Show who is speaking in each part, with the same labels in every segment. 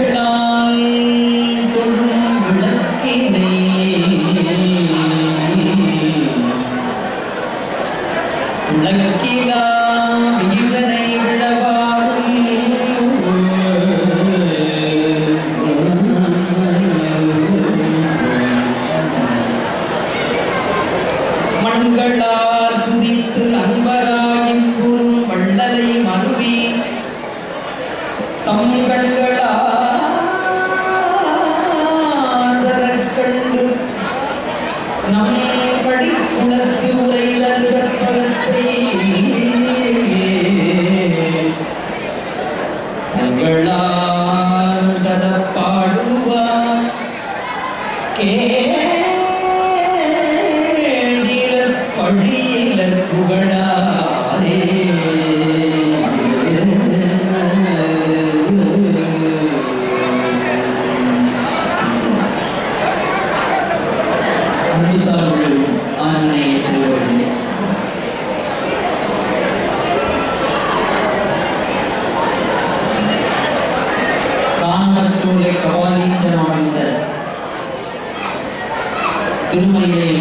Speaker 1: கண்களால் தொழும் விளக்கினை துளக்கிலாம் இதனை மண்களால் துதித்து அன்பராயின் கூறும் வள்ளலை மருவி தம் கண்களால் கண்டு நம் கடிக்குளத்து உரைதல் கற்பகத்தை தங்களால் தரப்பாடுவார் கேடில பழியில புகழாரே அன்பிசார்கள் ஆனனை ஏற்றுவதில்லை காணச்சோலை கபாலீச்சனம் அமைந்த திருமலையை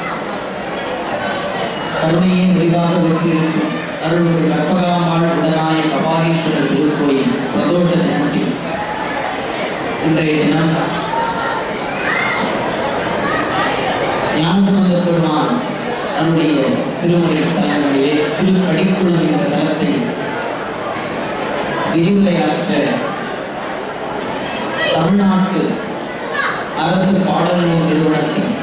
Speaker 1: கருணையை விரிவாக வைத்திருக்கும் அருள்மிகு கற்பகாமாள் உடனாய கபாலீஸ்வரர் திருக்கோயில் பிரதோஷ தினத்தில் இன்றைய தினம் ஞானசம்பந்த பெருமான் தன்னுடைய திருமுறை தலங்களிலே திருக்கடிக்குளம் என்ற தலத்தை விரிவுரையாற்ற தமிழ்நாட்டு அரசு பாடல் நூல் நிறுவனத்தின்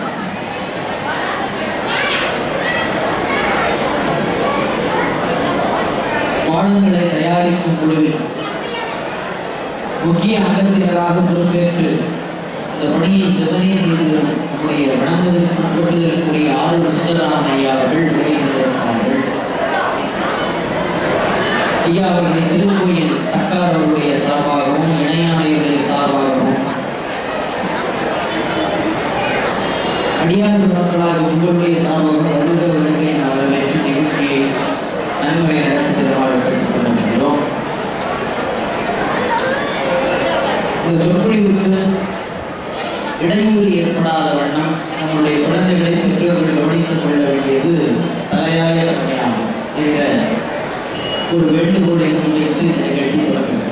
Speaker 1: பாடங்களை தயாரிக்கும் குழுவில் முக்கிய அங்கத்தினராக பொறுப்பேற்று இந்த பணியை சிவனே செய்து வரும் நம்முடைய வணங்குதலுக்கு போட்டுதலுக்குரிய ஆளுநர் சுந்தரராமன் ஐயா அவர்கள் வெளியிட்டிருக்கிறார்கள் ஐயா அவர்களை திருக்கோயில் தக்கார் அவருடைய சார்பாகவும் இணையாணையர்களுடைய சார்பாகவும் அடியார் மக்களாக உங்களுடைய சார்பாகவும் வருக வருகை அவர்கள் வெற்றி நிகழ்ச்சியை நன்மை நடத்தி தருமாறு கேட்டுக்கொண்டிருக்கிறோம் இந்த சொற்பொழிவுக்கு இடையூறு ஏற்படாத வண்ணம் நம்முடைய குழந்தைகளை பெற்றோர்கள் கவனித்துக் கொள்ள வேண்டியது தலையாய கடமையாகும் என்ற ஒரு வேண்டுகோளை முன்வைத்து இந்த நிகழ்ச்சி தொடங்குகிறது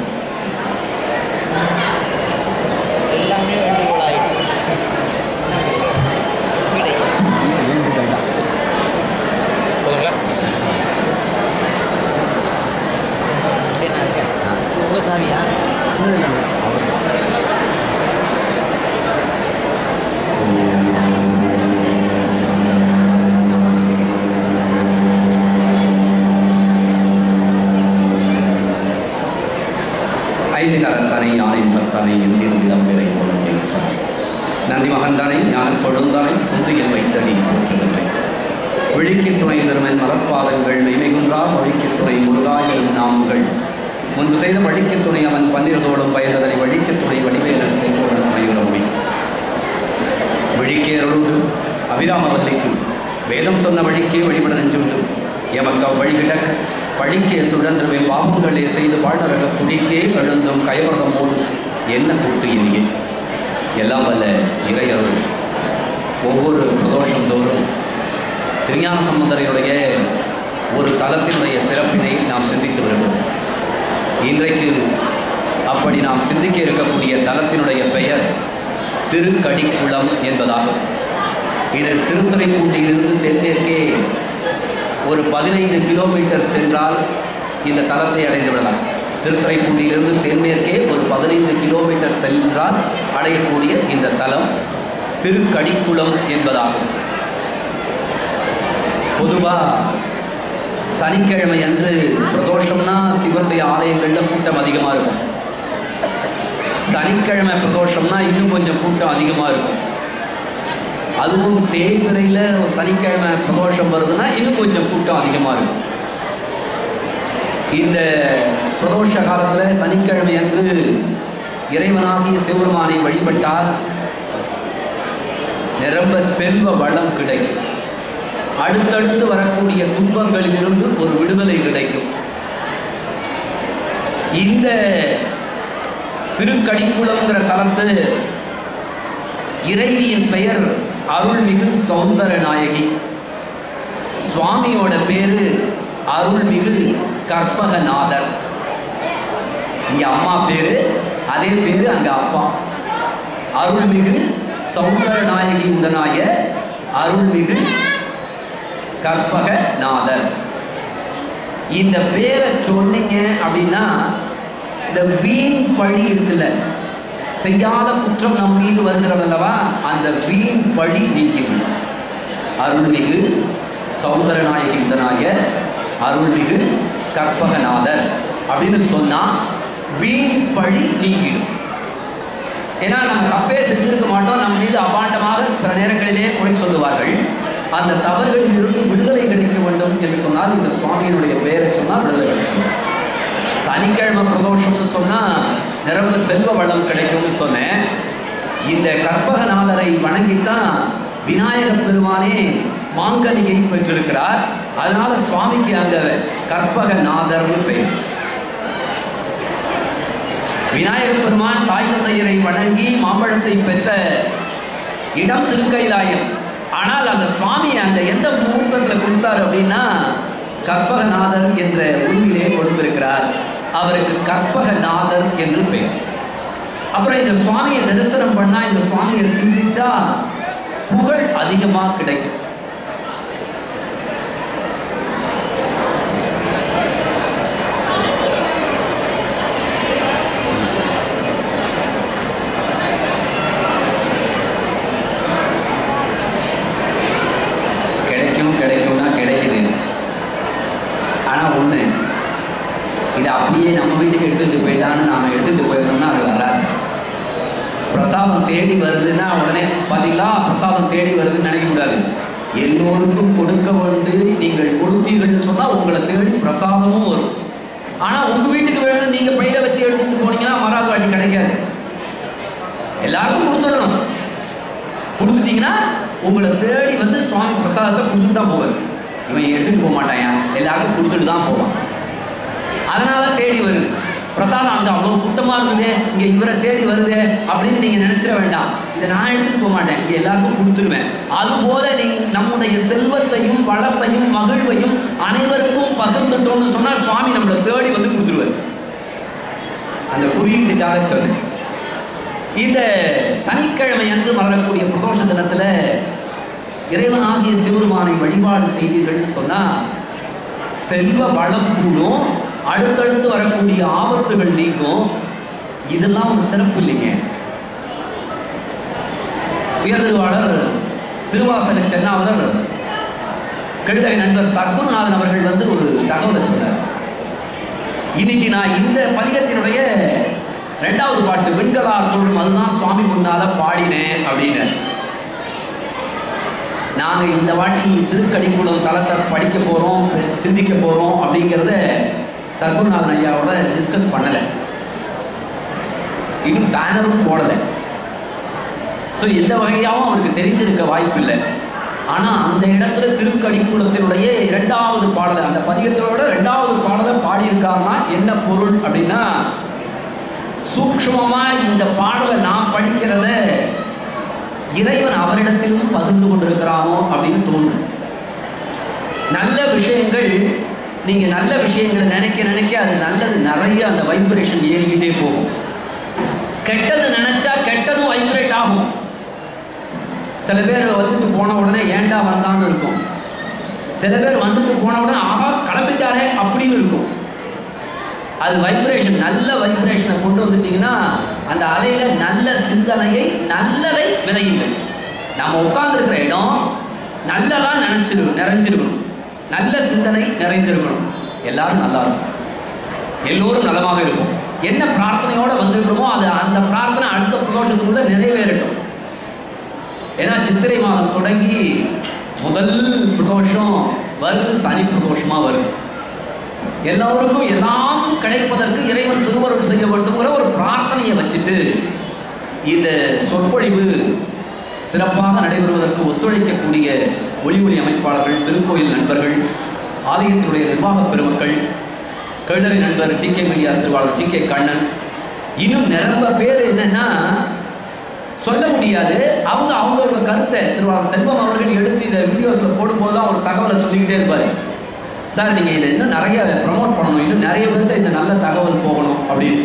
Speaker 2: எல்லாமே வேண்டுகோளாயிடுச்சு போதுங்களா அப்படியே நான் இருக்கேன் இது உங்க சாமியா
Speaker 3: ஐந்து கரத்தனை யானின் பத்தனை எந்திரும் இடம்பெறை குழந்தையிற்றான் நந்தி மகந்தனை ஞான கொழுந்தனை முந்தையில் வைத்தடி போற்றுகின்றேன் விழிக்கு துணை தருமன் மலர்பாதங்கள் மெய்மைகுன்றா மொழிக்கு துணை முருகாயின் நாமங்கள் முன்பு செய்த வழிக்கு துணை அவன் பன்னிரதோடும் பயந்ததனை வழிக்கு துணை வடிவேலன் செங்கோடன் மயூரமே விழிக்கேருண்டு அபிராமவல்லிக்கு வேதம் சொன்ன வழிக்கே வழிபட நெஞ்சுண்டு எமக்கு அவ்வழி கிடக்க பழிக்கே சுழன்று பாவங்களே செய்து வாழ்நரக குடிக்கே எழுந்தும் கயவரதம் போது என்ன கூட்டு இனியே எல்லாம் வல்ல இறையருள் ஒவ்வொரு பிரதோஷம் தோறும் திருஞான சம்பந்தரையுடைய ஒரு தலத்தினுடைய சிறப்பினை நாம் சிந்தித்து வருகிறோம் இன்றைக்கு அப்படி நாம் சிந்திக்க இருக்கக்கூடிய தலத்தினுடைய பெயர் திருக்கடிக்குளம் என்பதாகும் இது திருத்துறைப்பூண்டியிலிருந்து தென்மேற்கே ஒரு பதினைந்து கிலோமீட்டர் சென்றால் இந்த தலத்தை அடைந்து விடலாம் திருத்துறைப்பூண்டியிலிருந்து தென்மேற்கே ஒரு பதினைந்து கிலோமீட்டர் சென்றால் அடையக்கூடிய இந்த தலம் திருக்கடிக்குளம் என்பதாகும் பொதுவாக சனிக்கிழமை அன்று பிரதோஷம்னா சிவனுடைய ஆலயங்களில் கூட்டம் அதிகமாக இருக்கும் சனிக்கிழமை பிரதோஷம்னா இன்னும் கொஞ்சம் கூட்டம் அதிகமாக இருக்கும் அதுவும் தேய்பிரையில் சனிக்கிழமை பிரதோஷம் வருதுன்னா இன்னும் கொஞ்சம் கூட்டம் அதிகமாக இருக்கும் இந்த பிரதோஷ காலத்தில் சனிக்கிழமை அன்று இறைவனாகிய சிவபெருமானை வழிபட்டால் நிரம்ப செல்வ வளம் கிடைக்கும் அடுத்தடுத்து வரக்கூடிய துன்பங்களிலிருந்து ஒரு விடுதலை கிடைக்கும் இந்த திருக்கடிக்குளம்ங்கிற தலத்து இறைவியின் பெயர் அருள்மிகு சௌந்தர நாயகி சுவாமியோட பேரு அருள்மிகு கற்பகநாதர் இங்க அம்மா பேரு அதே பேரு அங்க அப்பா அருள்மிகு சௌந்தர நாயகி உடனாய அருள்மிகு கற்பகநாதர் இந்த பேரை சொன்னீங்க அப்படின்னா இந்த வீண் பழி இருக்குல்ல செய்யாத குற்றம் நம் மீது வருகிறது அல்லவா அந்த வீண் பழி நீங்கிடும் அருள்மிகு சௌந்தரநாயகி உடனாய அருள்மிகு கற்பகநாதர் அப்படின்னு சொன்னா வீண் பழி நீங்கிடும் ஏன்னா நம்ம தப்பே செஞ்சிருக்க மாட்டோம் நம்ம மீது அபாண்டமாக சில நேரங்களிலே குறை சொல்லுவார்கள் அந்த தவறுகளில் இருந்து விடுதலை கிடைக்க வேண்டும் என்று சொன்னால் இந்த சுவாமியினுடைய பெயரை சொன்னால் விடுதலை கிடைக்கும் சனிக்கிழமை பிரதோஷம்னு சொன்னால் நிரம்ப செல்வ வளம் கிடைக்கும்னு சொன்னேன் இந்த கற்பகநாதரை வணங்கித்தான் விநாயக பெருமானே மாங்கனியை பெற்றிருக்கிறார் அதனால சுவாமிக்கு அங்க கற்பகநாதர்னு பெயர் விநாயகப் பெருமான் தாய் தந்தையரை வணங்கி மாம்பழத்தை பெற்ற இடம் திருக்கைலாயம் ஆனால் அந்த சுவாமி அந்த எந்த முகூர்த்தத்தில் கொடுத்தார் அப்படின்னா கற்பகநாதர் என்ற உருவிலே கொடுத்திருக்கிறார் அவருக்கு கற்பகநாதர் என்று பெயர் அப்புறம் இந்த சுவாமியை தரிசனம் பண்ணா இந்த சுவாமியை சிந்திச்சா புகழ் அதிகமாக கிடைக்கும் கிடைக்கும் கிடைக்கும்னா கிடைக்குது ஆனால் ஒன்று இதை அப்படியே நம்ம வீட்டுக்கு எடுத்துகிட்டு போயிடலான்னு நாம் எடுத்துகிட்டு போயிடணும்னா அது வராது பிரசாதம் தேடி வருதுன்னா உடனே பார்த்தீங்களா பிரசாதம் தேடி வருதுன்னு நினைக்கக்கூடாது எல்லோருக்கும் கொடுக்க வந்து நீங்கள் கொடுத்தீர்கள்னு சொன்னால் உங்களை தேடி பிரசாதமும் வரும் ஆனால் உங்கள் வீட்டுக்கு வேணும் நீங்கள் பையில வச்சு எடுத்துக்கிட்டு போனீங்கன்னா மறாவது வாட்டி கிடைக்காது எல்லாருக்கும் கொடுத்துடணும் கொடுத்துட்டீங்கன்னா உங்களை தேடி வந்து சுவாமி பிரசாதத்தை கொடுத்துட்டு தான் போவார் இவன் எடுத்துட்டு போக மாட்டாயா எல்லாருக்கும் கொடுத்துட்டு தான் போவான் அதனால தேடி வருது பிரசாதம் அங்கே அவ்வளோ கூட்டமாக இருக்குதே இங்கே இவரை தேடி வருதே அப்படின்னு நீங்கள் நினச்சிட வேண்டாம் இதை நான் எடுத்துட்டு போக மாட்டேன் இங்கே எல்லாருக்கும் கொடுத்துருவேன் அதுபோல நீ நம்முடைய செல்வத்தையும் வளத்தையும் மகிழ்வையும் அனைவருக்கும் பகிர்ந்துட்டோம்னு சொன்னால் சுவாமி நம்மளை தேடி வந்து கொடுத்துருவார் அந்த குறியீட்டுக்காக சொன்னேன் இந்த சனிக்கிழமை அன்று மலரக்கூடிய பிரதோஷ தினத்தில் இறைவனாகிய சிவருமானை வழிபாடு செய்தீர்கள்னு சொன்னால் செல்வ வளம் கூடும் அடுத்தடுத்து வரக்கூடிய ஆபத்துகள் நீங்கும் இதெல்லாம் ஒரு சிறப்பு இல்லைங்க உயர்திருவாளர் திருவாசக சென்னாவலர் கழுதகை நண்பர் சர்க்குருநாதன் அவர்கள் வந்து ஒரு தகவலை சொன்னார் இன்னைக்கு நான் இந்த பதிகத்தினுடைய ரெண்டாவது பாட்டு வெண்கலார் தோழும் அதுதான் சுவாமி முன்னால பாடினேன் அப்படின்னு நாங்கள் இந்த வாட்டி திருக்கடிக்குளம் தளத்தை படிக்க போகிறோம் சிந்திக்க போகிறோம் அப்படிங்கிறத சர்க்குருநாதன் ஐயாவோட டிஸ்கஸ் பண்ணலை இன்னும் பேனரும் போடலை ஸோ எந்த வகையாகவும் அவருக்கு தெரிஞ்சிருக்க வாய்ப்பு இல்லை ஆனால் அந்த இடத்துல திருக்கடிக்குளத்தினுடைய இரண்டாவது பாடலை அந்த பதிகத்தோட ரெண்டாவது பாடலை பாடியிருக்காருன்னா என்ன பொருள் அப்படின்னா சூக்ஷ்மமாக இந்த பாடலை நான் படிக்கிறத இறைவன் அவரிடத்திலும் பகிர்ந்து கொண்டிருக்கிறானோ அப்படின்னு தோணுது நல்ல விஷயங்கள் நீங்கள் நல்ல விஷயங்களை நினைக்க நினைக்க அது நல்லது நிறைய அந்த வைப்ரேஷன் ஏறிக்கிட்டே போகும் கெட்டது நினைச்சா கெட்டதும் வைப்ரேட் ஆகும் சில பேர் வந்துட்டு போன உடனே ஏன்டா வந்தான்னு இருக்கும் சில பேர் வந்துட்டு போன உடனே ஆஹா கிளம்பிட்டாரே அப்படின்னு இருக்கும் அது வைப்ரேஷன் நல்ல வைப்ரேஷனை கொண்டு வந்துட்டீங்கன்னா அந்த அலையில நல்ல சிந்தனையை நல்லதை விளையுங்கள் நம்ம உட்கார்ந்துருக்கிற இடம் நல்லதா நினைச்சிரு நிறைஞ்சிருக்கணும் நல்ல சிந்தனை நிறைந்திருக்கணும் எல்லாரும் நல்லா இருக்கும் எல்லோரும் நலமாக இருக்கும் என்ன பிரார்த்தனையோட வந்திருக்கிறோமோ அது அந்த பிரார்த்தனை அடுத்த பிரதோஷத்துக்குள்ள நிறைவேறட்டும் ஏன்னா சித்திரை மாதம் தொடங்கி முதல் பிரதோஷம் வருது சனி பிரதோஷமா வருது எல்லோருக்கும் எல்லாம் கிடைப்பதற்கு இறைவன் திருவருள் செய்ய வேண்டும்ங்கிற ஒரு பிரார்த்தனையை வச்சுட்டு இந்த சொற்பொழிவு சிறப்பாக நடைபெறுவதற்கு ஒத்துழைக்கக்கூடிய ஒளி ஒளி அமைப்பாளர்கள் திருக்கோயில் நண்பர்கள் ஆலயத்தினுடைய நிர்வாக பெருமக்கள் கழுதரை நண்பர் ஜி கே மீடியா திருவாளர் ஜி கே கண்ணன் இன்னும் நிரம்ப பேர் என்னன்னா சொல்ல முடியாது அவங்க அவங்களோட கருத்தை திருவாரூர் செல்வம் அவர்கள் எடுத்து இதை வீடியோஸில் போடும்போது தான் ஒரு தகவலை சொல்லிக்கிட்டே இருப்பார் சார் நீங்கள் இதை இன்னும் நிறைய ப்ரமோட் பண்ணணும் இன்னும் நிறைய பேர்கிட்ட இந்த நல்ல தகவல் போகணும் அப்படின்னு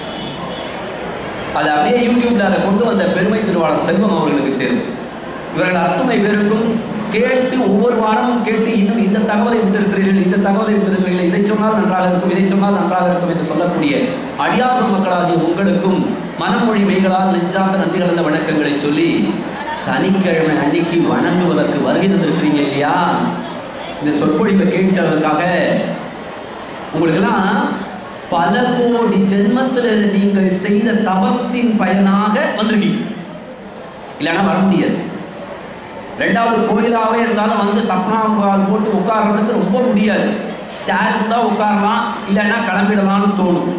Speaker 3: அது அப்படியே யூடியூப்ல அதை கொண்டு வந்த பெருமை திருவாளர் செல்வம் அவர்களுக்கு சேரும் இவர்கள் அத்துணை பேருக்கும் கேட்டு ஒவ்வொரு வாரமும் கேட்டு இன்னும் இந்த தகவலை விட்டிருக்கிறீர்கள் இந்த தகவலை விட்டிருக்கிறீர்கள் இதை சொன்னால் நன்றாக இருக்கும் இதை சொன்னால் நன்றாக இருக்கும் என்று சொல்லக்கூடிய அடியார்ந்த மக்களாகிய உங்களுக்கும் மனமொழி மெய்களால் நெஞ்சார்ந்த நன்றி கலந்த வணக்கங்களை சொல்லி சனிக்கிழமை அன்னைக்கு வணங்குவதற்கு வருகை தந்திருக்கிறீங்க இல்லையா இந்த சொற்பொழிவை கேட்டதற்காக உங்களுக்கெல்லாம் பல கோடி ஜென்மத்தில் நீங்கள் செய்த தபத்தின் பயனாக வந்திருக்கீங்க இல்லைன்னா வர முடியாது ரெண்டாவது கோயிலாகவே இருந்தாலும் வந்து சப்னாம்பால் போட்டு உட்கார்றதுக்கு ரொம்ப முடியாது சேர் இருந்தால் உட்காரலாம் இல்லைன்னா கிளம்பிடலாம்னு தோணும்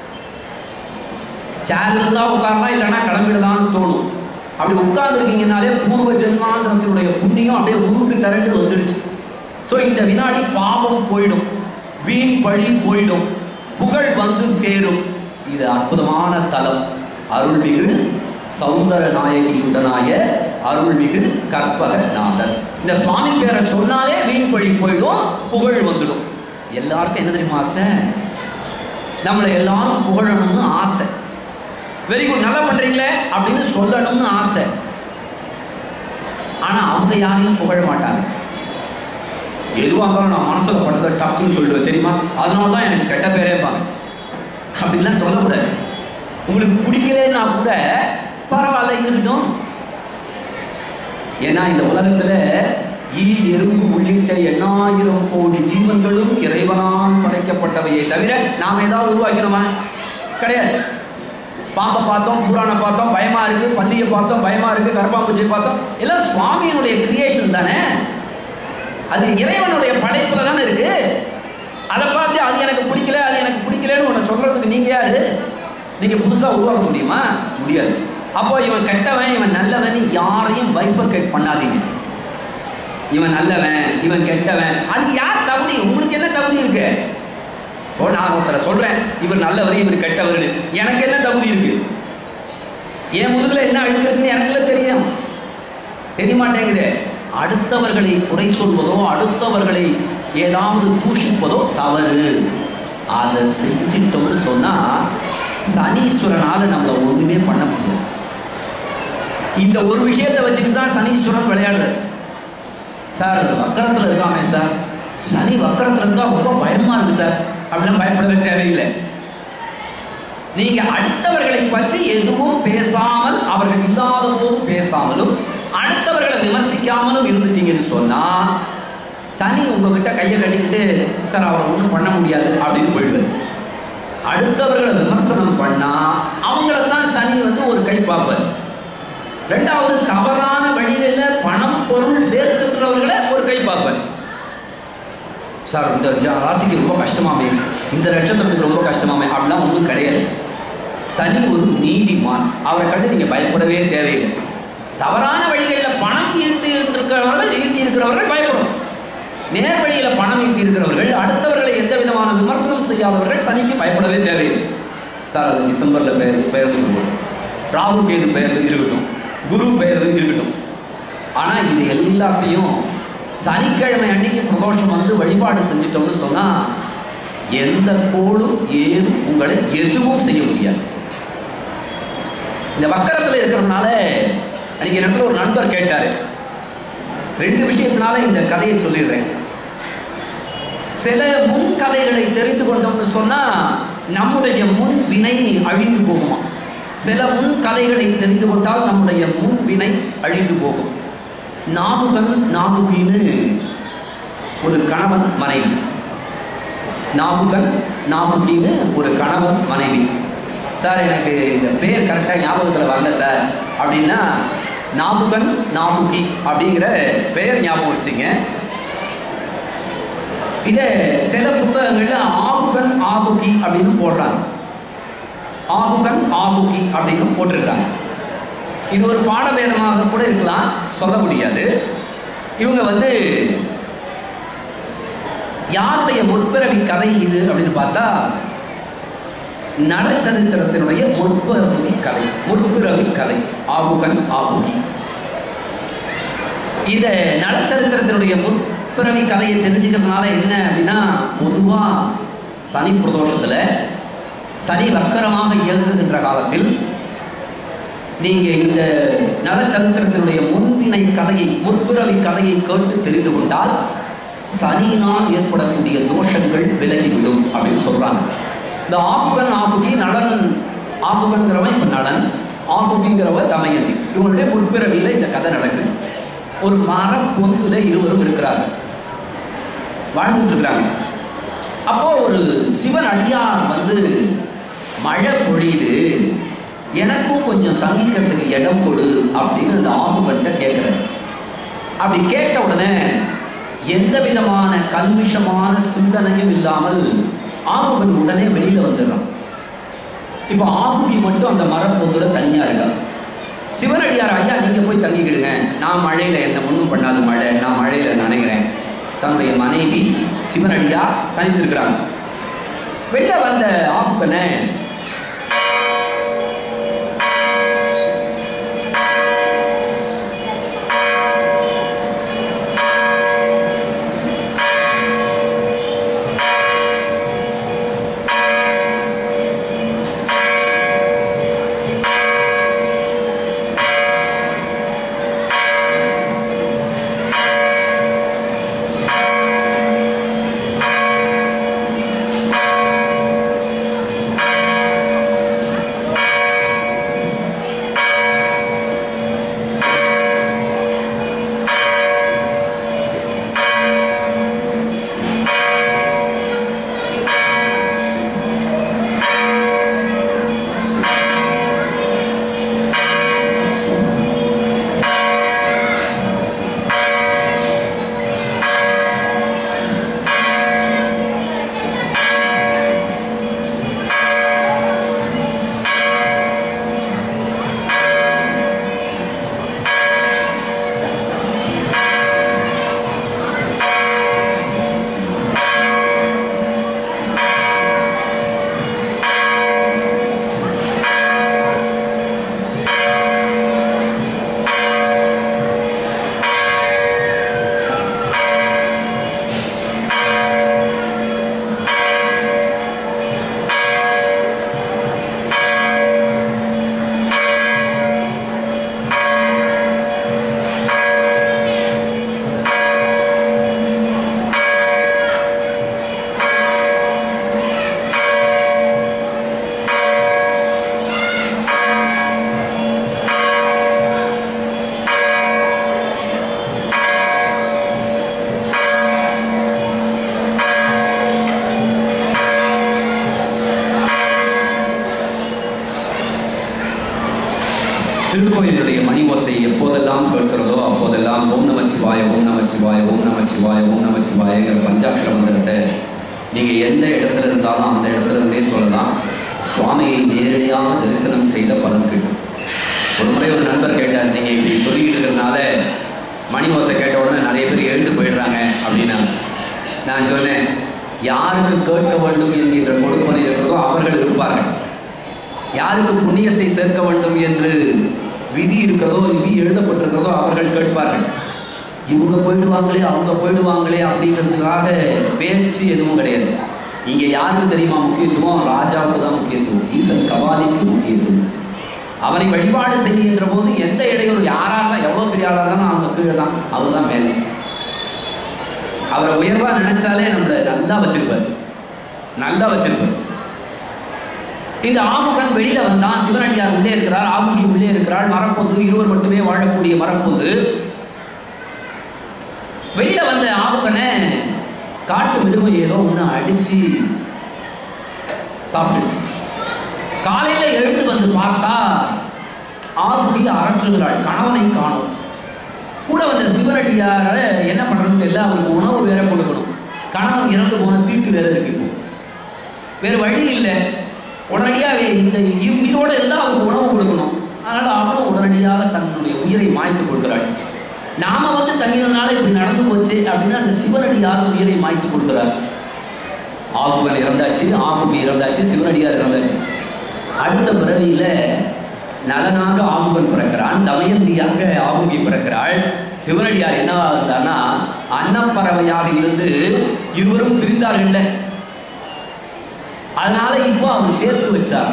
Speaker 3: சேர் இருந்தால் உட்காரலாம் இல்லைன்னா கிளம்பிடலாம்னு தோணும் அப்படி உட்கார்ந்துருக்கீங்கனாலே பூர்வ ஜென்மாந்திரத்தினுடைய புண்ணியம் அப்படியே உருண்டு திரண்டு வந்துடுச்சு ஸோ இந்த வினாடி பாவம் போயிடும் வீண் பழி போயிடும் புகழ் வந்து சேரும் இது அற்புதமான தலம் அருள்மிகு சௌந்தர நாயகியுடனாய அருள்மிகு கற்பக நாதன் இந்த சுவாமி பேரை சொன்னாலே வீண் பழி போயிடும் புகழ் வந்துடும் எல்லாருக்கும் என்ன தெரியுமா ஆசை நம்மளை எல்லாரும் புகழணும்னு ஆசை வெரி குட் நல்லா பண்றீங்களே அப்படின்னு சொல்லணும்னு ஆசை ஆனா அவங்க யாரையும் புகழ மாட்டாங்க எதுவாக இருந்தாலும் நான் மனசுல பட்டதை டக்குன்னு சொல்லிடுவேன் தெரியுமா அதனால தான் எனக்கு கெட்ட பேரேப்பாங்க அப்படின்லாம் சொல்லக்கூடாது உங்களுக்கு பிடிக்கலன்னா கூட பரவாயில்ல இருக்கட்டும் ஏன்னா இந்த உலகத்துல ஈ எறும்பு உள்ளிட்ட எண்ணாயிரம் கோடி ஜீவன்களும் இறைவனால் படைக்கப்பட்டவையே தவிர நாம் ஏதாவது உருவாக்கணுமா கிடையாது பாம்பை பார்த்தோம் புராணம் பார்த்தோம் பயமா இருக்கு பள்ளியை பார்த்தோம் பயமா இருக்கு கரப்பாம்பூச்சியை பார்த்தோம் எல்லாம் சுவாமியினுடைய கிரியேஷன் தானே அது இறைவனுடைய படைப்புல தானே இருக்கு அதை பார்த்து அது எனக்கு பிடிக்கல அது எனக்கு பிடிக்கலன்னு ஒன்று சொல்றதுக்கு நீங்க யாரு நீங்க புதுசா உருவாக்க முடியுமா முடியாது அப்போ இவன் கெட்டவன் இவன் நல்லவன் யாரையும் பைஃபர்கேட் பண்ணாதீங்க இவன் நல்லவன் இவன் கெட்டவன் அதுக்கு யார் தகுதி உங்களுக்கு என்ன தகுதி இருக்கு ஓ நான் ஒருத்தரை சொல்றேன் இவர் நல்லவர் இவர் கெட்டவர் எனக்கு என்ன தகுதி இருக்கு என் முதுகுல என்ன அழுக்கு இருக்குன்னு எனக்குள்ள தெரியும் தெரிய மாட்டேங்குது அடுத்தவர்களை குறை சொல்வதோ அடுத்தவர்களை ஏதாவது தூஷிப்பதோ தவறு அதை செஞ்சிட்டோம்னு சொன்னா சனீஸ்வரனால நம்மளை ஒண்ணுமே பண்ண முடியாது இந்த ஒரு விஷயத்தை வச்சுக்கிட்டு தான் சனீஸ்வரன் விளையாடுறது சார் வக்கரத்தில் இருக்காமே சார் சனி வக்கரத்தில் இருந்தால் ரொம்ப பயமா இருக்கு சார் அப்படிலாம் பயப்படவே தேவையில்லை நீங்க அடுத்தவர்களை பற்றி எதுவும் பேசாமல் அவர்கள் இல்லாத போது பேசாமலும் அடுத்தவர்களை விமர்சிக்காமலும் இருந்துட்டீங்கன்னு சொன்னா சனி உங்ககிட்ட கையை கட்டிக்கிட்டு சார் அவரை ஒன்றும் பண்ண முடியாது அப்படின்னு போயிடுது அடுத்தவர்களை விமர்சனம் பண்ணா அவங்கள தான் சனி வந்து ஒரு கை பார்ப்பார் ரெண்டாவது தவறான வழிகளில் பணம் பொருள் சேர்த்துக்கிறவர்களை ஒரு கை பார்ப்பார் சார் இந்த ஜா- ராசிக்கு ரொம்ப கஷ்டமாமே இந்த நட்சத்திரத்துக்கு ரொம்ப கஷ்டமாமே அப்படிலாம் ஒன்றும் கிடையாது சனி ஒரு நீதிமான் அவரை கண்டு நீங்கள் பயப்படவே தேவையில்லை தவறான வழிகளில் பணம் ஈட்டி இருக்கிறவர்கள் ஈட்டி இருக்கிறவர்கள் பயப்படும் நேர் வழியில் பணம் ஈட்டி இருக்கிறவர்கள் அடுத்தவர்களை எந்த விதமான விமர்சனம் செய்யாதவர்கள் சனிக்கு பயப்படவே தேவையில்லை சார் அது டிசம்பரில் பெயர் பெயர்ந்து இருக்கும் ராகு கேது பெயர் இருக்கட்டும் குரு பெயர் இருக்கட்டும் ஆனால் இது எல்லாத்தையும் சனிக்கிழமை அன்னைக்கு பிரதோஷம் வந்து வழிபாடு செஞ்சிட்டோம்னு சொன்னால் எந்த கோளும் ஏதும் உங்களை எதுவும் செய்ய முடியாது இந்த வக்கரத்தில் இருக்கிறதுனால அன்னைக்கு இடத்துல ஒரு நண்பர் கேட்டார் ரெண்டு விஷயத்தினால இந்த கதையை சொல்லிடுறேன் சில முன் கதைகளை தெரிந்து கொண்டோம்னு சொன்னா நம்முடைய முன் வினை அழிந்து போகுமா சில முன் கதைகளை தெரிந்து கொண்டால் நம்முடைய முன் வினை அழிந்து போகும் நாகுகன் நாகுகின்னு ஒரு கணவன் மனைவி நாகுகன் நாகுகின்னு ஒரு கணவன் மனைவி சார் எனக்கு இந்த பேர் கரெக்டாக ஞாபகத்தில் வரல சார் அப்படின்னா நாபுகன் நாபுகி அப்படிங்கிற பெயர் ஞாபகம் வச்சுங்க இதை சில புத்தகங்கள்ல ஆகுகன் ஆகுகி அப்படின்னு போடுறாங்க ஆகுகன் ஆகுகி அப்படின்னு போட்டிருக்கிறாங்க இது ஒரு பாடபேதமாக கூட இருக்கலாம் சொல்ல முடியாது இவங்க வந்து யாருடைய முற்பிறவி கதை இது அப்படின்னு பார்த்தா நலச்சரித்திரத்தினுடைய முற்பிறவி கதை முற்பிறவி கதை ஆகுகன் ஆகுகி இத நலச்சரித்திரத்தினுடைய முற்பிறவி கதையை தெரிஞ்சுக்கிறதுனால என்ன அப்படின்னா பொதுவா சனி பிரதோஷத்துல சனி வக்கரமாக இயங்குகின்ற காலத்தில் நீங்க இந்த நலச்சரித்திரத்தினுடைய முன்தினை கதையை முற்பிறவி கதையை கேட்டு தெரிந்து கொண்டால் சனியினால் ஏற்படக்கூடிய தோஷங்கள் விலகிவிடும் அப்படின்னு சொல்றாங்க இந்த ஆகுகன் ஆகுகி நலன் ஆகுகன்கிறவன் இப்ப நலன் ஆகுகிங்கிறவ தமயந்தி இவங்களுடைய முற்பிறவியில இந்த கதை நடக்குது ஒரு மர பொந்துல இருவரும் இருக்கிறாங்க வாழ்ந்துட்டு இருக்கிறாங்க அப்போ ஒரு சிவன் அடியார் வந்து மழை பொழியுது எனக்கும் கொஞ்சம் தங்கிக்கிறதுக்கு இடம் கொடு அப்படின்னு அந்த ஆகுகன்ட்ட கேட்குறாரு அப்படி கேட்ட உடனே எந்த விதமான கல்மிஷமான சிந்தனையும் இல்லாமல் ஆகுகன் உடனே வெளியில வந்துடுறான் இப்போ ஆகுகி மட்டும் அந்த மரப்பொந்துல தனியா இருக்கான் சிவனடியார் ஐயா நீங்க போய் தங்கிக்கிடுங்க நான் மழையில என்ன ஒன்றும் பண்ணாத மழை நான் மழையில நனைகிறேன் தன்னுடைய மனைவி சிவனடியார் தனித்திருக்கிறாங்க வெளில வந்த ஆகுகனை திருக்கோயிலுடைய மணி ஓசை எப்போதெல்லாம் கேட்கிறதோ அப்போதெல்லாம் ஓம் நமச்சிவாய ஓம் நமச்சிவாய ஓம் நமச்சிவாய ஓம் நமச்சிவாயங்கிற பஞ்சாட்சர மந்திரத்தை நீங்கள் எந்த இடத்துல இருந்தாலும் அந்த இடத்துல இருந்தே சொல்லலாம் சுவாமியை நேரடியாக தரிசனம் செய்த பலன் கிட்டும் ஒரு முறை ஒரு நண்பர் கேட்டார் நீங்கள் இப்படி சொல்லிக்கிட்டு இருக்கிறதுனால மணி ஓசை கேட்ட உடனே நிறைய பேர் எழுந்து போயிடுறாங்க அப்படின்னா நான் சொன்னேன் யாருக்கு கேட்க வேண்டும் என்கின்ற கொடுப்பனை இருக்கிறதோ அவர்கள் இருப்பார்கள் யாருக்கு புண்ணியத்தை சேர்க்க வேண்டும் என்று விதி இருக்கிறதோ விதி எழுதப்பட்டிருக்கிறதோ அவர்கள் கேட்பார்கள் இவங்க போயிடுவாங்களே அவங்க போயிடுவாங்களே அப்படிங்கிறதுக்காக பேச்சு எதுவும் கிடையாது இங்கே யாருக்கு தெரியுமா முக்கியத்துவம் ராஜாவுக்கு தான் முக்கியத்துவம் ஈசன் கபாலிக்கு முக்கியத்துவம் அவனை வழிபாடு செய்கின்ற போது எந்த இடையூறு யாராக இருந்தால் எவ்வளோ பெரிய ஆளாக இருந்தாலும் அவங்க கீழே தான் அவர் தான் மேலே அவரை உயர்வாக நினைச்சாலே நம்மளை நல்லா வச்சிருப்பார் நல்லா வச்சிருப்பார் இந்த ஆமுகன் வெளியில வந்தான் சிவனடியார் உள்ளே இருக்கிறார் ஆமுகி உள்ளே இருக்கிறாள் மரப்பொந்து இருவர் மட்டுமே வாழக்கூடிய மரப்பொந்து வெளியில வந்த ஆமுகனை காட்டு மிருகம் ஏதோ ஒன்று அடிச்சு சாப்பிட்டுடுச்சு காலையில எழுந்து வந்து பார்த்தா ஆகுடி அரற்றுகிறாள் கணவனை காணும் கூட வந்த சிவனடியார என்ன பண்றதுன்னு தெரியல அவருக்கு உணவு வேற கொடுக்கணும் கணவன் இறந்து போன தீட்டு வேற இருக்கு இப்போ வேறு வழி இல்லை உடனடியாக இந்த இ- உயிரோட இருந்தால் அவருக்கு உணவு கொடுக்கணும் அதனால் அவனும் உடனடியாக தன்னுடைய உயிரை மாய்த்து கொள்கிறாள் நாம வந்து தங்கினதுனால இப்படி நடந்து போச்சு அப்படின்னு அந்த சிவனடியார் உயிரை மாய்த்து கொள்கிறார் ஆகுவன் இறந்தாச்சு ஆகுபி இறந்தாச்சு சிவனடியார் இறந்தாச்சு அடுத்த பிறவியில நலனாக ஆகுகன் பிறக்கிறான் தமயந்தியாக ஆகுகி பிறக்கிறாள் சிவனடியார் என்னவா இருந்தார்னா அன்னப்பறவையாக இருந்து இருவரும் பிரிந்தார்கள்ல அதனால இப்போ அவர் சேர்த்து வச்சார்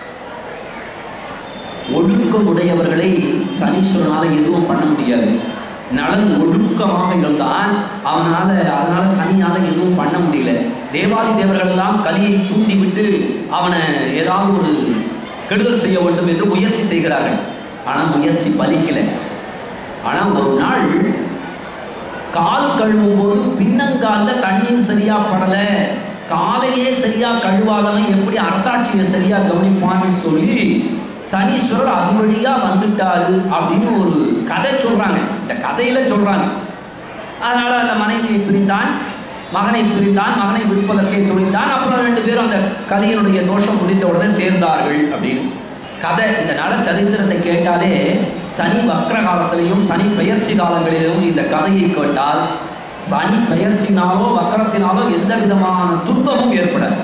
Speaker 3: ஒழுக்கம் உடையவர்களை சனீஸ்வரனால எதுவும் பண்ண முடியாது நலன் ஒழுக்கமாக இருந்தான் அவனால அதனால சனியால எதுவும் பண்ண முடியல தேவாதி தேவர்கள் எல்லாம் கலியை தூண்டி விட்டு அவனை ஏதாவது ஒரு கெடுதல் செய்ய வேண்டும் என்று முயற்சி செய்கிறார்கள் ஆனால் முயற்சி பலிக்கல ஆனால் ஒரு நாள் கால் கழுவும் போது பின்னங்கால்ல தண்ணீர் சரியா படல காலையே சரியா கழுவாதவன் எப்படி அரசாட்சியை சரியா கவனிப்பான்னு சொல்லி சனீஸ்வரர் அது வழியா வந்துட்டாரு அப்படின்னு ஒரு கதை சொல்றாங்க இந்த கதையில சொல்றாங்க அதனால அந்த மனைவியை பிரிந்தான் மகனை பிரிந்தான் மகனை விற்பதற்கே துணிந்தான் அப்புறம் ரெண்டு பேரும் அந்த கலியினுடைய தோஷம் முடிந்த உடனே சேர்ந்தார்கள் அப்படின்னு கதை இந்த நல சரித்திரத்தை கேட்டாலே சனி வக்ர காலத்திலையும் சனி பெயர்ச்சி காலங்களிலும் இந்த கதையை கேட்டால் சனி பெயர்ச்சினாலோ வக்கரத்தினாலோ எந்த விதமான துன்பமும் ஏற்படாது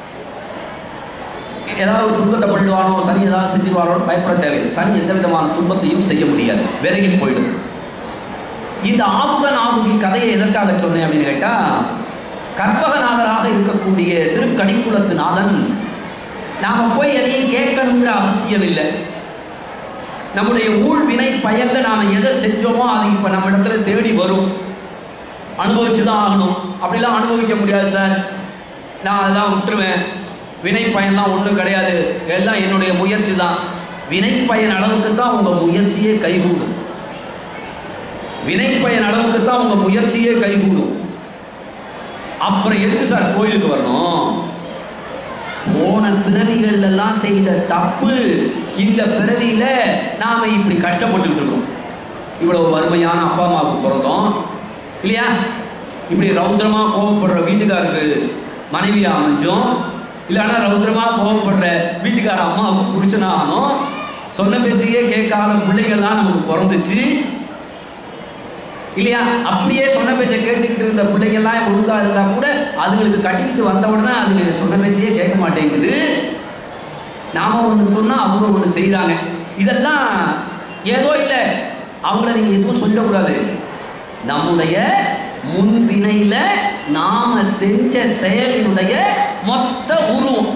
Speaker 3: ஏதாவது ஒரு துன்பத்தை பண்ணிடுவானோ சனி ஏதாவது செஞ்சிருவானோ பயப்பட தேவையில்லை சனி எந்த விதமான துன்பத்தையும் செய்ய முடியாது விலகி போயிடும் இந்த ஆபுகன் ஆபுகி கதையை எதற்காக சொன்னேன் அப்படின்னு கேட்டா கற்பகநாதராக இருக்கக்கூடிய திருக்கடிக்குளத்து நாதன் நாம போய் எதையும் கேட்கணுங்கிற அவசியம் இல்லை நம்முடைய ஊழ் வினை பயன்ல நாம எதை செஞ்சோமோ அது இப்ப நம்ம இடத்துல தேடி வரும் அனுபவிச்சு தான் ஆகணும் அப்படிலாம் அனுபவிக்க முடியாது சார் நான் அதெல்லாம் விட்டுருவேன் வினை பயன்லாம் ஒன்றும் கிடையாது எல்லாம் என்னுடைய முயற்சி தான் வினை பயன் அளவுக்கு தான் உங்கள் முயற்சியே கைகூடும் வினை பயன் அளவுக்கு தான் உங்கள் முயற்சியே கைகூடும் அப்புறம் எதுக்கு சார் கோயிலுக்கு வரணும் போன பிறவிகள் எல்லாம் செய்த தப்பு இந்த பிறவியில நாம இப்படி கஷ்டப்பட்டுக்கிட்டு இருக்கோம் இவ்வளவு வறுமையான அப்பா அம்மாவுக்கு பிறந்தோம் இல்லையா இப்படி ரௌத்ரமா கோவப்படுற வீட்டுக்காருக்கு மனைவியா அமைஞ்சோம் இல்லைன்னா ரௌத்ரமா கோவப்படுற வீட்டுக்கார அம்மாவுக்கு புருஷனா ஆனோம் சொன்ன பேச்சையே கேட்காத பிள்ளைகள்லாம் நமக்கு பிறந்துச்சு இல்லையா அப்படியே சொன்ன பேச்சை கேட்டுக்கிட்டு இருந்த பிள்ளைங்கள்லாம் ஒழுங்கா இருந்தா கூட அதுங்களுக்கு கட்டிக்கிட்டு வந்த உடனே அதுங்க சொன்ன பேச்சையே கேட்க மாட்டேங்குது நாம ஒன்று சொன்னா அவங்க ஒன்று செய்கிறாங்க இதெல்லாம் ஏதோ இல்லை அவங்கள நீங்க எதுவும் சொல்லக்கூடாது நம்முடைய முன்பினையில நாம செஞ்ச செயலினுடைய மொத்த உருவம்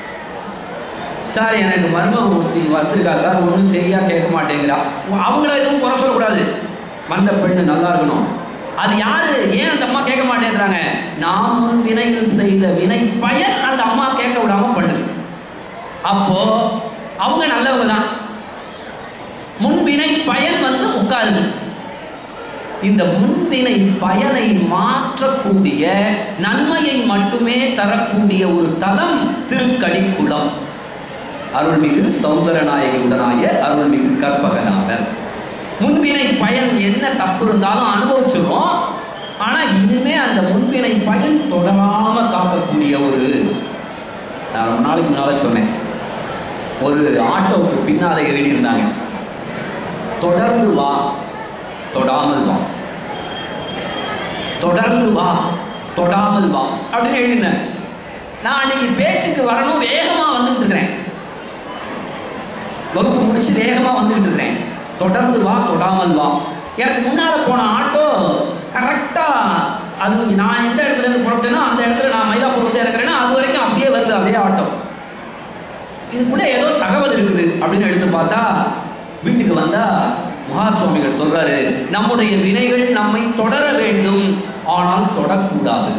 Speaker 3: சார் எனக்கு மர்ம ஒருத்தி வந்திருக்கா சார் ஒன்றும் சரியா கேட்க மாட்டேங்கிறா அவங்கள எதுவும் குறை சொல்லக்கூடாது வந்த பெண்ணு நல்லா இருக்கணும் அது யாரு ஏன் அந்த அம்மா கேட்க மாட்டேங்கிறாங்க நாம் முன் வினையில் செய்த வினை பயன் அந்த அம்மா கேட்க விடாம பண்ணுது அப்போ அவங்க நல்லவங்க தான் முன்வினை பயன் வந்து உட்காருது இந்த முன்வினை பயனை மாற்றக்கூடிய நன்மையை மட்டுமே தரக்கூடிய ஒரு தலம் திருக்கடிக்குளம் அருள்மிகு சௌந்தரநாயகியுடனாய அருள்மிகு கற்பகநாதர் முன்வினை பயன் என்ன தப்பு இருந்தாலும் அனுபவிச்சிருவோம் ஆனா இனிமே அந்த முன்வினை பயன் தொடராம காக்கக்கூடிய ஒரு நான் ரொம்ப நாளைக்கு முன்னால சொன்னேன் ஒரு ஆட்டோவுக்கு பின்னாலே எழுதியிருந்தாங்க தொடர்ந்து வா தொடாமல் வா தொடர்ந்து வா தொடாமல் வா அப்படின்னு எழுதினேன் நான் அன்னைக்கு பேச்சுக்கு வரணும் வேகமா வந்துட்டு இருக்கிறேன் வகுப்பு முடிச்சு வேகமா வந்துட்டு இருக்கிறேன் தொடர்ந்து வா தொடாமல் வா எனக்கு முன்னால போன ஆட்டோ கரெக்டா அது நான் எந்த இடத்துல இருந்து புறப்பட்டேனோ அந்த இடத்துல நான் மயிலாப்பூர் வந்து இறக்குறேன்னா அது வரைக்கும் அப்படியே வருது அதே ஆட்டோ இது கூட ஏதோ தகவல் இருக்குது அப்படின்னு எடுத்து பார்த்தா வீட்டுக்கு வந்தா மகா சுவாமிகள் சொல்றாரு நம்முடைய வினைகள் நம்மை தொடர வேண்டும் ஆனால் தொடக்கூடாது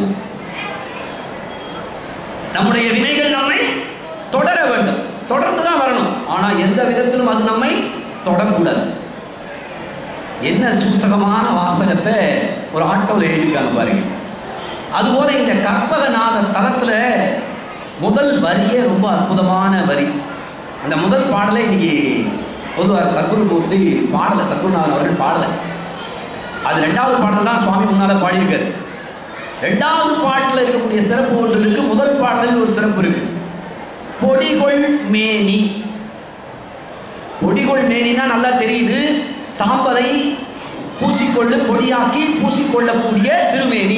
Speaker 3: நம்முடைய வினைகள் நம்மை தொடர வேண்டும் தொடர்ந்து தான் வரணும் ஆனா எந்த விதத்திலும் அது நம்மை தொடக்கூடாது என்ன சூசகமான வாசகத்தை ஒரு ஆட்டோவில் எழுதியிருக்காங்க பாருங்க அதுபோல இந்த கற்பகநாத தலத்துல முதல் வரியே ரொம்ப அற்புதமான வரி அந்த முதல் பாடலை இன்னைக்கு பொதுவாக சத்குருமூர்த்தி பாடலை சத்குருநாதன் அவர்கள் பாடலை அது ரெண்டாவது பாடல் தான் சுவாமி முன்னால பாடியிருக்காரு ரெண்டாவது பாட்டில் இருக்கக்கூடிய சிறப்பு ஒன்று இருக்கு முதல் பாடலில் ஒரு சிறப்பு இருக்கு பொடிகொள் மேனி பொடிகொள் மேனினா நல்லா தெரியுது சாம்பலை பூசிக்கொண்டு பொடியாக்கி பூசிக்கொள்ளக்கூடிய திருமேனி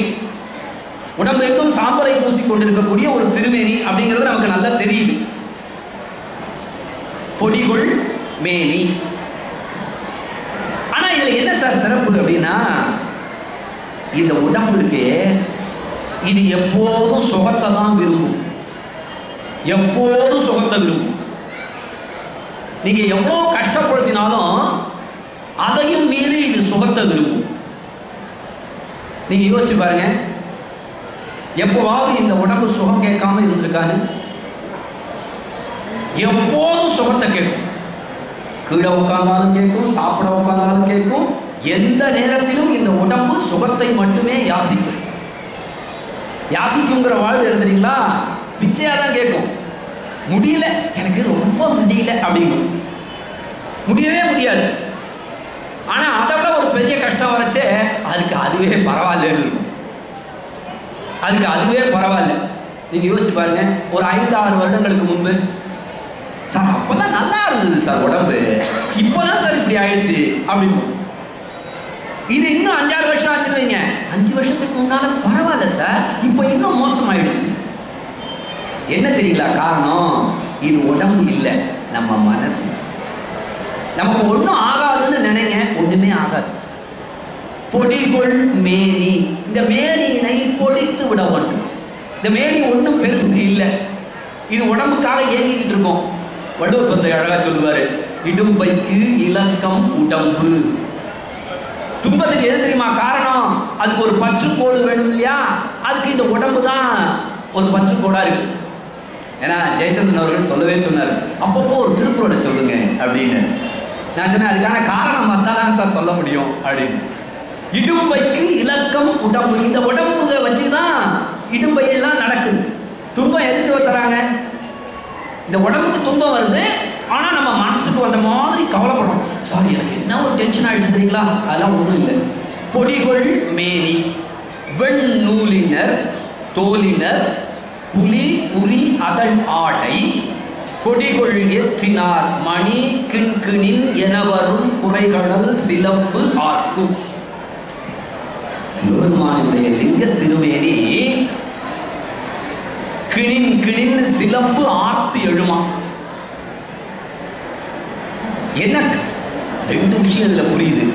Speaker 3: உடம்பெங்கும் சாம்பலை பூசிக்கொண்டிருக்கக்கூடிய ஒரு திருமேனி அப்படிங்கிறது நமக்கு நல்லா தெரியுது பொடிகுள் மேனி ஆனா இதுல என்ன சார் சிறப்பு அப்படின்னா இந்த உடம்பு இருக்கே இது எப்போதும் சுகத்தை தான் விரும்பும் எப்போதும் சுகத்தை விரும்பும் நீங்க எவ்வளோ கஷ்டப்படுத்தினாலும் அதையும் மீறி இது சுகத்தை விரும்பும் நீங்க யோசிச்சு பாருங்க எப்போவாவது இந்த உடம்பு சுகம் கேட்காம இருந்திருக்கான்னு எப்போதும் சுகத்தை கேட்கும் கீழே உட்கார்ந்தாலும் கேட்கும் சாப்பிட உட்கார்ந்தாலும் கேட்கும் எந்த நேரத்திலும் இந்த உடம்பு சுகத்தை மட்டுமே யாசிக்கும் யாசிக்குங்கிற வாழ்வு எழுதுறீங்களா பிச்சையா தான் கேட்கும் முடியல எனக்கு ரொம்ப முடியல அப்படிங்கும் முடியவே முடியாது ஆனா அதை விட ஒரு பெரிய கஷ்டம் வரச்சே அதுக்கு அதுவே பரவாயில்லன்னு இருக்கும் அதுக்கு அதுவே பரவாயில்ல நீங்க யோசிச்சு பாருங்க ஒரு ஐந்து ஆறு வருடங்களுக்கு முன்பு சார் அப்பதான் நல்லா இருந்தது சார் உடம்பு இப்போதான் சார் இப்படி ஆயிடுச்சு அப்படின்னு இது இன்னும் அஞ்சாறு வருஷம் ஆச்சுன்னு வைங்க அஞ்சு வருஷத்துக்கு முன்னால பரவாயில்ல சார் இப்போ இன்னும் மோசமாயிடுச்சு என்ன தெரியுங்களா காரணம் இது உடம்பு இல்லை நம்ம மனசு நமக்கு ஒன்றும் ஆகாதுன்னு நினைங்க ஒண்ணுமே ஆகாது பொடிகொள் மேனி இந்த மேனியினை பொடித்து விட வேண்டும் இந்த மேனி ஒன்றும் பெருசு இல்லை இது உடம்புக்காக இயங்கிக்கிட்டு இருக்கோம் வள்ளுவர் பந்தை அழகா சொல்லுவாரு இடும்பைக்கு இலக்கம் உடம்பு துன்பத்துக்கு எது தெரியுமா காரணம் அதுக்கு ஒரு பற்றுக்கோடு வேணும் இல்லையா அதுக்கு இந்த உடம்பு தான் ஒரு பற்றுக்கோடா இருக்கு ஏன்னா ஜெயச்சந்திரன் அவர்கள் சொல்லவே சொன்னார் அப்பப்போ ஒரு திருக்குறளை சொல்லுங்க அப்படின்னு நான் சொன்னேன் அதுக்கான காரணம் பார்த்தா தான் சார் சொல்ல முடியும் அப்படின்னு இடும்பைக்கு இலக்கம் உடம்பு இந்த உடம்புக வச்சு தான் இடும்பையெல்லாம் நடக்குது துன்பம் எதுக்கு தராங்க இந்த உடம்புக்கு துன்பம் வருது ஆனா நம்ம மனசுக்கு வந்த மாதிரி கவலைப்படுறோம் சாரி எனக்கு என்ன ஒரு டென்ஷன் ஆயிடுச்சு தெரியுங்களா அதெல்லாம் ஒன்றும் இல்லை பொடிகொள் மேனி வெண்ணூலினர் தோலினர் புலி உரி அதன் ஆடை கொடிகொள் ஏற்றினார் மணி கிண்கிணின் என வரும் குறைகடல் சிலம்பு ஆர்க்கும் சிவபெருமானுடைய லிங்க திருமேனி கிணின் கிணின் சிலம்பு ஆர்த்து எழுமா என்ன ரெண்டு விஷயம் இதுல புரியுது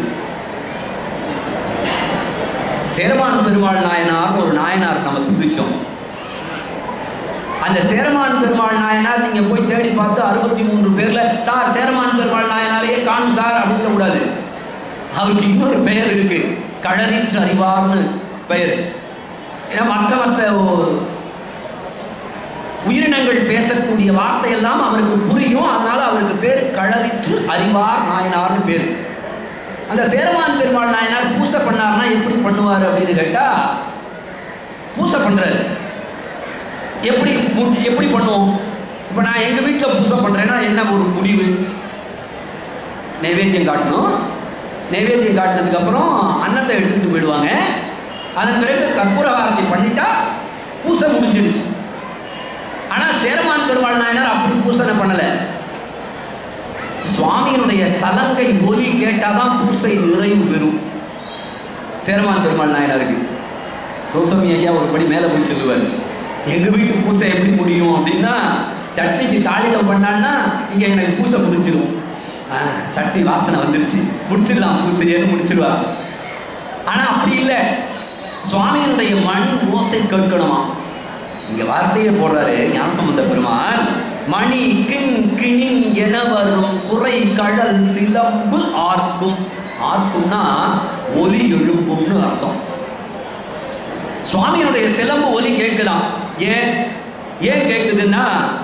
Speaker 3: சேரமான் பெருமாள் நாயனார் ஒரு நாயனார் நம்ம சிந்திச்சோம் அந்த சேரமான் பெருமாள் நாயனார் நீங்க போய் தேடி பார்த்து அறுபத்தி மூன்று பேர்ல சார் சேரமான் பெருமாள் நாயனாரையே காணும் சார் அப்படின்னு கூடாது அவருக்கு இன்னொரு பெயர் இருக்கு கழறிற்று அறிவார்னு பெயர் ஏன்னா மற்ற மற்ற ஓ- உயிரினங்கள் பேசக்கூடிய வார்த்தை எல்லாம் அவருக்கு புரியும் அதனால அவருக்கு பேர் கழறிற்று அறிவார் நாயனார்னு பேர் அந்த சேரமான் பெருமாள் நாயனார் பூசை பண்ணார்னா எப்படி பண்ணுவார் அப்படின்னு கேட்டா பூசை பண்றாரு எப்படி மு- எப்படி பண்ணுவோம் இப்போ நான் எங்கள் வீட்டில் பூசை பண்ணுறேன்னா என்ன ஒரு முடிவு நைவேத்தியம் காட்டணும் நைவேத்தியம் காட்டினதுக்கப்புறம் அன்னத்தை எடுத்துக்கிட்டு போயிடுவாங்க அதன் பிறகு கற்பூர ஆரத்தி பண்ணிட்டா பூசை முடிஞ்சிடுச்சு ஆனால் சேரமான் பெருமாள் நாயனார் அப்படி பூசனை பண்ணலை சுவாமியினுடைய சலங்கை ஒலி கேட்டாதான் பூசை நிறைவு பெறும் சேரமான் பெருமாள் நாயனாருக்கு சோசமி ஐயா ஒரு படி மேலே போய் சொல்லுவார் எங்க வீட்டு பூசை எப்படி முடியும் அப்படின்னா சட்னிக்கு தாளிதம் பண்ணான்னா இங்க எனக்கு பூசை முடிஞ்சிடும் ஆ, சட்னி வாசனை வந்துருச்சு முடிச்சிடலாம் பூசையேன்னு முடிச்சிடுவா ஆனா அப்படி இல்லை சுவாமியினுடைய மணி ஓசை கேட்கணுமா இங்க வார்த்தையை போடுறாரு ஞானசம்பந்த பெருமான் மணி கிண் கிணின் என வரும் குறை கடல் சிலம்பு ஆர்க்கும் ஆர்க்கும்னா ஒலி எழுப்பும்னு அர்த்தம் சுவாமியினுடைய சிலம்பு ஒலி கேட்குதாம் ஏன் ஏன் கேட்குதுன்னா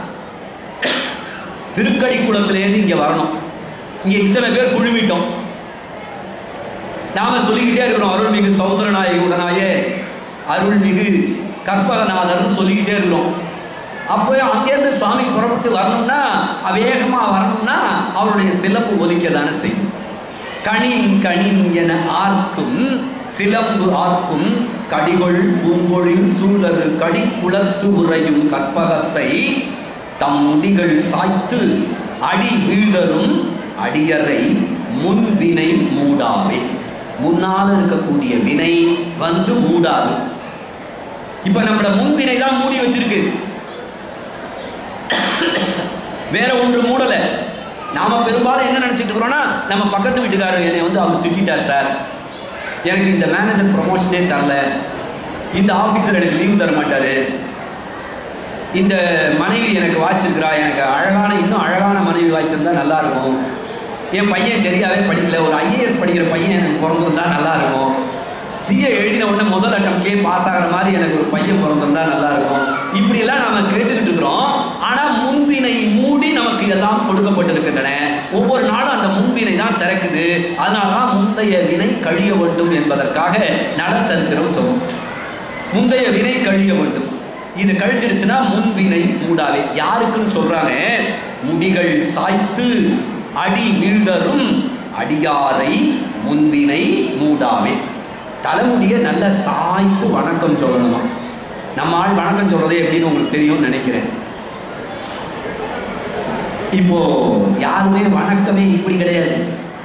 Speaker 3: திருக்கடி குளத்திலேருந்து இங்க வரணும் இங்க இத்தனை பேர் குழுமிட்டோம் நாம சொல்லிக்கிட்டே இருக்கிறோம் அருள்மிகு சௌந்தரநாயகி உடனாயே அருள்மிகு கற்பகநாதர்னு சொல்லிக்கிட்டே இருக்கிறோம் அப்போ அங்கேருந்து சுவாமி புறப்பட்டு வரணும்னா வேகமா வரணும்னா அவருடைய சிலம்பு ஒலிக்க தானே செய்யும் கணின் கணின் என ஆர்க்கும் சிலம்பு ஆர்க்கும் கடிகொள் பூங்கொழில் சூழறு கடிக்குளத்து உறையும் கற்பகத்தை தம் முடிகள் சாய்த்து அடி வீழ்தலும் அடியறை முன்வினை மூடாவே முன்னால் இருக்கக்கூடிய வினை வந்து மூடாது இப்ப நம்மள முன்வினை தான் மூடி வச்சிருக்கு வேற ஒன்று மூடல நாம பெரும்பாலும் என்ன நினைச்சிட்டு இருக்கிறோம்னா நம்ம பக்கத்து வீட்டுக்காரர் என்னை வந்து அவர் திட்டார் சார் எனக்கு இந்த மேனேஜர் ப்ரொமோஷனே தரல இந்த ஆஃபீஸர் எனக்கு லீவ் தர மாட்டாரு இந்த மனைவி எனக்கு வாய்ச்சிருக்கிறா எனக்கு அழகான இன்னும் அழகான மனைவி வாய்ச்சிருந்தா நல்லா இருக்கும் என் பையன் சரியாவே படிக்கல ஒரு ஐஏஎஸ் படிக்கிற பையன் எனக்கு பிறந்திருந்தா நல்லா இருக்கும் சிஏ எழுதின உடனே முதல் அட்டம்கே பாஸ் ஆகிற மாதிரி எனக்கு ஒரு பையன் பிறந்திருந்தா நல்லா இருக்கும் இப்படியெல்லாம் நாம கேட்டுக்கிட்டு இருக்கிறோம் ஆனால் முன்பினை மூடி நமக்கு எல்லாம் கொடுக்கப்பட்டிருக்கின்றன ஒவ்வொரு நாளும் அந்த முன்பினை தான் திறக்குது அதனால தான் முந்தைய வினை கழிய வேண்டும் என்பதற்காக நலச்சரித்திரம் சொல்லும் முந்தைய வினை கழிய வேண்டும் இது கழிச்சிருச்சுன்னா முன்வினை மூடாவே யாருக்குன்னு சொல்றாங்க முடிகள் சாய்த்து அடி வீழ்தரும் அடியாரை முன்வினை மூடாவே தலைமுடியை நல்லா சாய்த்து வணக்கம் சொல்லணுமா நம்ம ஆள் வணக்கம் சொல்றதே எப்படின்னு உங்களுக்கு தெரியும்னு நினைக்கிறேன் இப்போ யாருமே வணக்கமே இப்படி கிடையாது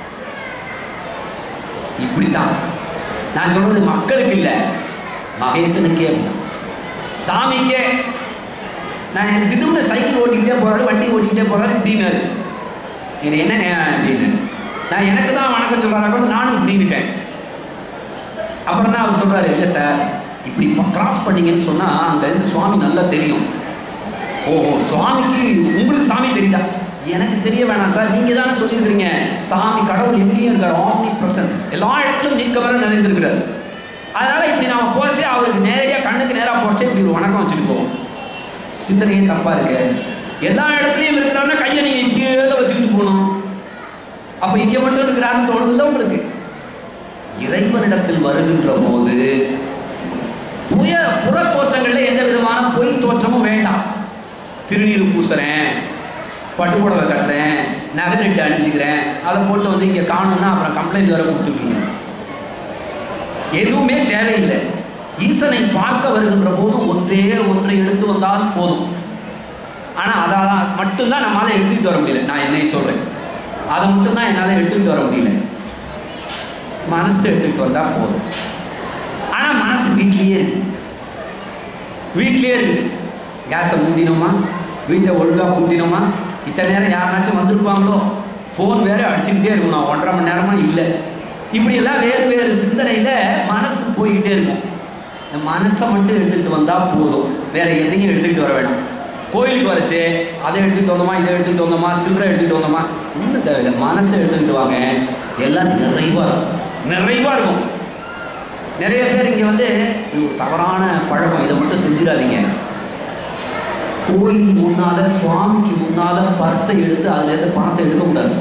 Speaker 3: இப்படித்தான் நான் சொல்றது மக்களுக்கு இல்லை மகேசனுக்கே அப்படிதான் சாமிக்கே நான் எனக்கு திடீர்னு சைக்கிள் ஓட்டிக்கிட்டே போறாரு வண்டி ஓட்டிக்கிட்டே போறாரு இப்படின்னாரு இது என்ன நே- அப்படின்னு நான் எனக்கு தான் வணக்கம் சொல்றாரு நானும் இப்படின்னுட்டேன் அப்புறம் தான் அவர் சொல்றாரு இல்லை சார் இப்படி கிராஸ் பண்ணீங்கன்னு சொன்னா அங்க இருந்து சுவாமி நல்லா தெரியும் ஓஹோ சுவாமிக்கு உங்களுக்கு சாமி தெரியுதா எனக்கு தெரிய வேணாம் சார் நீங்க தானே சொல்லியிருக்கிறீங்க சாமி கடவுள் எங்கேயும் இருக்கார் ஆம்னி பிரசன்ஸ் எல்லா இடத்திலும் நீக்க வர நிறைந்திருக்கிறார் அதனால இப்படி நாம போச்சே அவருக்கு நேரடியாக கண்ணுக்கு நேராக போச்சே இப்படி ஒரு வணக்கம் வச்சுட்டு போவோம் சிந்தனையே தப்பா இருக்கு எல்லா இடத்துலையும் இருக்கிறாருன்னா கையை நீங்க இப்படியே தான் வச்சுக்கிட்டு போகணும் அப்ப இங்க மட்டும் இருக்கிறாருன்னு தோணுதுல்ல உங்களுக்கு இறைவனிடத்தில் வருகின்ற போது புய புற தோற்றங்கள்ல எந்த விதமான பொய் தோற்றமும் வேண்டாம் திருநீர் பூசுறேன் பட்டுப்புடவை கட்டுறேன் நகை நட்டு அணிஞ்சுக்கிறேன் அதை போட்டு வந்து இங்கே காணும்னா அப்புறம் கம்ப்ளைண்ட் வேற கொடுத்துட்ருங்க எதுவுமே தேவையில்லை ஈசனை பார்க்க வருகின்ற போது ஒன்றே ஒன்றை எடுத்து வந்தால் போதும் ஆனால் அதான் மட்டும்தான் நம்மளால எடுத்துக்கிட்டு வர முடியல நான் என்னை சொல்றேன் அதை மட்டும்தான் என்னால் எடுத்துக்கிட்டு வர முடியல மனசு எடுத்துக்கிட்டு வந்தால் போதும் ஆனால் மனசு வீட்லேயே இருக்குது வீட்லேயே இருக்குது கேஸை மூடினோமா வீட்டை ஒழுங்காக பூட்டினோமா இத்தனை நேரம் யாருனாச்சும் வந்திருப்பாங்களோ ஃபோன் வேற அடிச்சுக்கிட்டே இருக்கும் நான் ஒன்றரை மணி நேரமா இல்லை இப்படியெல்லாம் வேறு வேறு சிந்தனையில் மனசு போய்கிட்டே இருக்கும் இந்த மனசை மட்டும் எடுத்துக்கிட்டு வந்தால் போதும் வேற எதையும் எடுத்துக்கிட்டு வர வேணாம் கோயிலுக்கு வரச்சு அதை எடுத்துக்கிட்டு வந்தோமா இதை எடுத்துக்கிட்டு வந்தோமா சில்லறை எடுத்துக்கிட்டு வந்தோமா ஒன்றும் தேவையில்லை மனசை எடுத்துக்கிட்டு வாங்க எல்லாம் நிறைவாக இருக்கும் நிறைவாக இருக்கும் நிறைய பேர் இங்கே வந்து இது ஒரு தவறான பழக்கம் இதை மட்டும் செஞ்சிடாதீங்க கோயில் முன்னால சுவாமிக்கு முன்னால பர்ஸை எடுத்து அதுல இருந்து பணத்தை எடுக்கக்கூடாது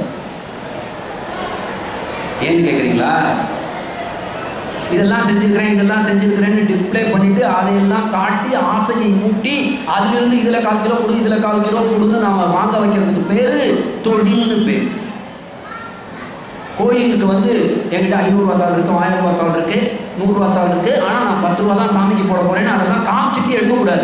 Speaker 3: ஏன்னு கேட்குறீங்களா இதெல்லாம் செஞ்சிருக்கிறேன் இதெல்லாம் செஞ்சிருக்கிறேன்னு டிஸ்ப்ளே பண்ணிட்டு அதையெல்லாம் காட்டி ஆசையை மூட்டி அதிலிருந்து இதில் கால் கிலோ கொடு இதில் கால் கிலோ கொடுன்னு நாம வாங்க வைக்கிறதுக்கு பேரு தொழில்னு பேர் கோயிலுக்கு வந்து என்கிட்ட ஐநூறுரூவா தாள் இருக்கு ஆயிரம் ரூபா தாள் இருக்கு நூறுரூவா தாள் இருக்கு ஆனால் நான் பத்து ரூபா தான் சாமிக்கு போட போறேன்னு அதெல்லாம் காமிச்சிட்டு எடுக்கக்கூடாது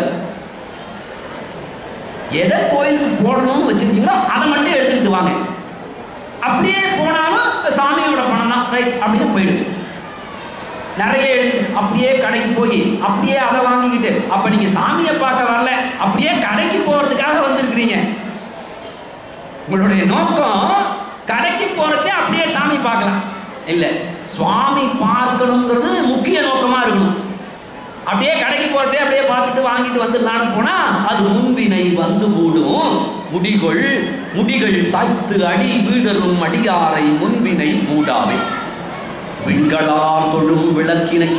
Speaker 3: எதை கோயிலுக்கு போடணும்னு வச்சிருக்கீங்களோ அதை மட்டும் எடுத்துக்கிட்டு வாங்க அப்படியே போனாலும் சாமியோட பணம் தான் ரைட் அப்படின்னு போயிடுது நிறைய எழுதி அப்படியே கடைக்கு போய் அப்படியே அதை வாங்கிக்கிட்டு அப்ப நீங்க சாமியை பார்க்க வரல அப்படியே கடைக்கு போறதுக்காக வந்திருக்கிறீங்க உங்களுடைய நோக்கம் கடைக்கு போறச்சே அப்படியே சாமி பார்க்கலாம் இல்ல சுவாமி பார்க்கணுங்கிறது முக்கிய நோக்கமா இருக்கணும் அப்படியே கடைக்கு போறச்சே அப்படியே பார்த்துட்டு வாங்கிட்டு வந்துடலான்னு போனா அது முன்பினை வந்து மூடும் முடிகள் முடிகள் சாய்த்து அடி வீடரும் அடியாரை முன்பினை மூடாவை விண்களார் தொழும் விளக்கினை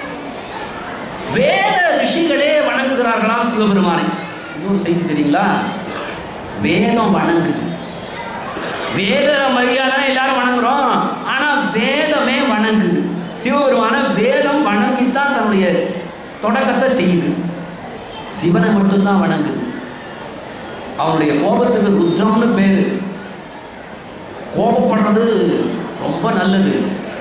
Speaker 3: வேத ரிஷிகளே வணங்குகிறார்களாம் சிவபெருமானை இன்னொரு செய்தி தெரியுங்களா வேதம் வணங்குது வேத வழியாக தான் எல்லாரும் வணங்குறோம் ஆனா வேதமே வணங்குது சிவபெருமான வேதம் வணங்கித்தான் தன்னுடைய தொடக்கத்தை செய்யுது சிவனை மட்டும்தான் வணங்குது அவனுடைய கோபத்துக்கு ருத்ரம்னு பேரு கோபப்படுறது ரொம்ப நல்லது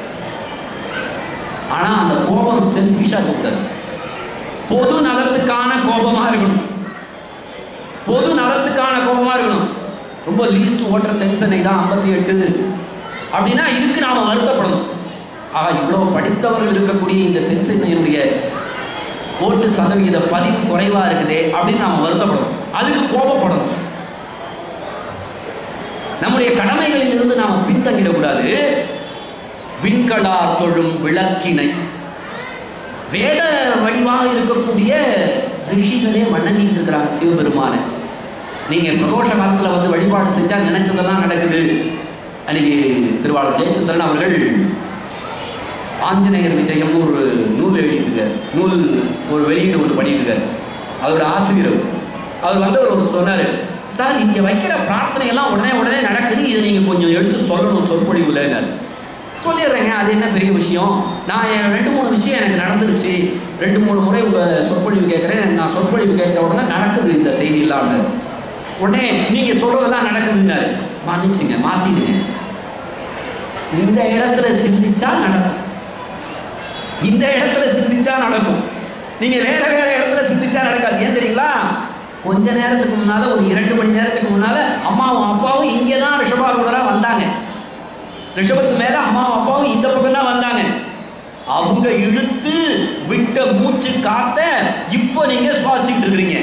Speaker 3: ஆனா அந்த கோபம் செல்ஃபிஷா இருக்கக்கூடாது பொது நலத்துக்கான கோபமா இருக்கணும் பொது நலத்துக்கான கோபமா இருக்கணும் ரொம்ப லீஸ்ட் ஓட்டுற டென்ஷனை தான் ஐம்பத்தி எட்டு அப்படின்னா இதுக்கு நாம வருத்தப்படணும் ஆக இவ்வளவு படித்தவர்கள் இருக்கக்கூடிய இந்த டென்ஷனுடைய ஓட்டு சதவிகித பதிவு குறைவா இருக்குதே அப்படின்னு நாம வருத்தப்படணும் அதுக்கு கோபப்படணும் நம்முடைய கடமைகளில் இருந்து நாம் பின்தங்கிடக்கூடாது விண்களார் தொழும் விளக்கினை வேத வடிவாக இருக்கக்கூடிய ரிஷிகளே வணங்கிட்டு இருக்கிறாங்க சிவபெருமானை நீங்க பிரதோஷ காலத்துல வந்து வழிபாடு செஞ்சா நினைச்சதெல்லாம் நடக்குது அன்னைக்கு திருவாளர் ஜெயச்சந்திரன் அவர்கள் ஆஞ்சநேயர் விஜயம்னு ஒரு நூல் எழுதிட்டுருக்கார் நூல் ஒரு வெளியீடு ஒன்று பண்ணிட்டு இருக்காரு அதோட ஆசிரியர் அவர் வந்து அவர் ஒரு சொன்னார் சார் இங்கே வைக்கிற பிரார்த்தனை எல்லாம் உடனே உடனே நடக்குது இதை நீங்கள் கொஞ்சம் எடுத்து சொல்லணும் சொற்பொழிவுலன்னாரு சொல்லிடுறேங்க அது என்ன பெரிய விஷயம் நான் என் ரெண்டு மூணு விஷயம் எனக்கு நடந்துருச்சு ரெண்டு மூணு முறை உங்கள் சொற்பொழிவு கேட்குறேன் நான் சொற்பொழிவு கேட்ட உடனே நடக்குது இந்த செய்தி இல்லாமல் உடனே நீங்கள் சொல்கிறதெல்லாம் நடக்குதுன்னாரு மன்னிச்சுங்க மாற்றிடுங்க இந்த இடத்துல சிந்திச்சா நடக்கும் இந்த இடத்துல சிந்திச்சா நடக்கும் நீங்க வேற வேற இடத்துல சிந்திச்சா நடக்காது ஏன் தெரியுங்களா கொஞ்ச நேரத்துக்கு முன்னால ஒரு இரண்டு மணி நேரத்துக்கு முன்னால அம்மாவும் அப்பாவும் இங்கே தான் ரிஷபாரூடராக வந்தாங்க ரிஷபத்து மேல அம்மாவும் அப்பாவும் இந்த பக்கம் தான் வந்தாங்க அவங்க இழுத்து விட்ட மூச்சு காத்த இப்போ நீங்க சுவாசிச்சுட்டு இருக்கிறீங்க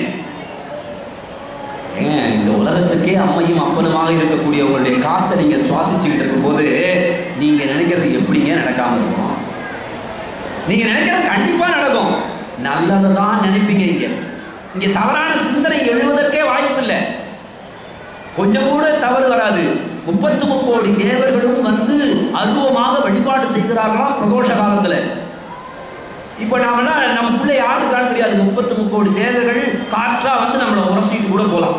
Speaker 3: ஏங்க இந்த உலகத்துக்கே அம்மையும் அப்பனுமாக இருக்கக்கூடிய உங்களுடைய காத்தை நீங்க சுவாசிச்சுக்கிட்டு இருக்கும்போது நீங்க நினைக்கிறது எப்படிங்க நடக்காம இருக்கும் நீங்க நினைக்கிறது கண்டிப்பா நடக்கும் நல்லதை தான் நினைப்பீங்க இங்க இங்க தவறான சிந்தனை எழுவதற்கே வாய்ப்பு இல்லை கொஞ்சம் கூட தவறு வராது முப்பத்து முப்போடி தேவர்களும் வந்து அருவமாக வழிபாடு செய்கிறார்களாம் பிரதோஷ காலத்துல இப்போ நாமெல்லாம் நம்ம பிள்ளை யாரு இருக்கான்னு தெரியாது முப்பத்து முக்கோடி தேவர்கள் காற்றா வந்து நம்மளை உரசிட்டு கூட போகலாம்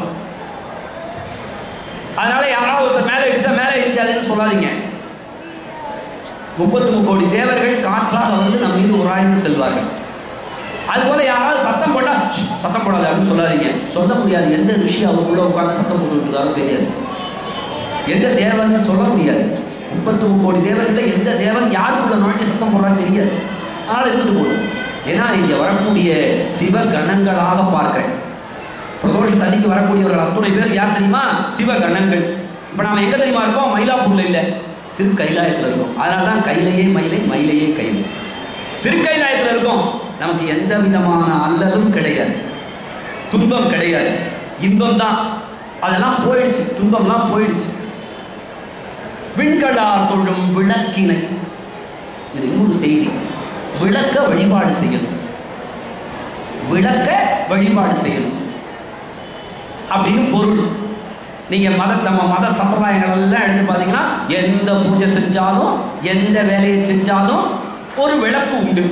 Speaker 3: அதனால யாராவது ஒருத்தர் மேலே இடிச்சா மேலே இடிக்காதுன்னு சொல்லாதீங்க முப்பத்து முக்கோடி தேவர்கள் காற்றாக வந்து நம்ம மீது உராய்ந்து செல்வார்கள் அதுபோல யாராவது சத்தம் போட்டா "ஷ், சத்தம் போடாது அப்படின்னு சொல்லாதீங்க சொல்ல முடியாது எந்த ரிஷி அவருக்குள்ள உட்கார்ந்து சத்தம் போட்டுட்டு இருக்காரோ தெரியாது எந்த தேவன் சொல்ல முடியாது முப்பத்து முக்கோடி தேவர்கள எந்த தேவன் யாருக்குள்ள நுழைஞ்சு சத்தம் போடுறான்னு தெரியாது அதனால இருந்துட்டு போடும் ஏன்னா இங்க வரக்கூடிய சிவ கணங்களாக பார்க்கிறேன் பிரதோஷ தண்ணிக்கு வரக்கூடியவர்கள் அத்துணை பேர் யார் தெரியுமா சிவ கணங்கள் இப்போ நாம எங்க தெரியுமா இருக்கோம் மயிலாப்பூர்ல இல்லை திரு கைலாயத்தில் இருக்கோம் அதனால தான் கையிலேயே மயிலை மயிலையே கையில் திருக்கைலாயத்தில் இருக்கோம் நமக்கு எந்த விதமான அல்லலும் கிடையாது துன்பம் கிடையாது இன்பம் தான் அதெல்லாம் போயிடுச்சு துன்பம்லாம் போயிடுச்சு விண்களார் தொழும் விளக்கினை இது இன்னொரு செய்தி விளக்க வழிபாடு செய்யணும் விளக்க வழிபாடு செய்யணும் அப்படின்னு பொருள் நீங்க மத நம்ம மத சம்பிரதாயங்கள் எல்லாம் எடுத்து பார்த்தீங்கன்னா எந்த பூஜை செஞ்சாலும் எந்த வேலையை செஞ்சாலும் ஒரு விளக்கு உண்டு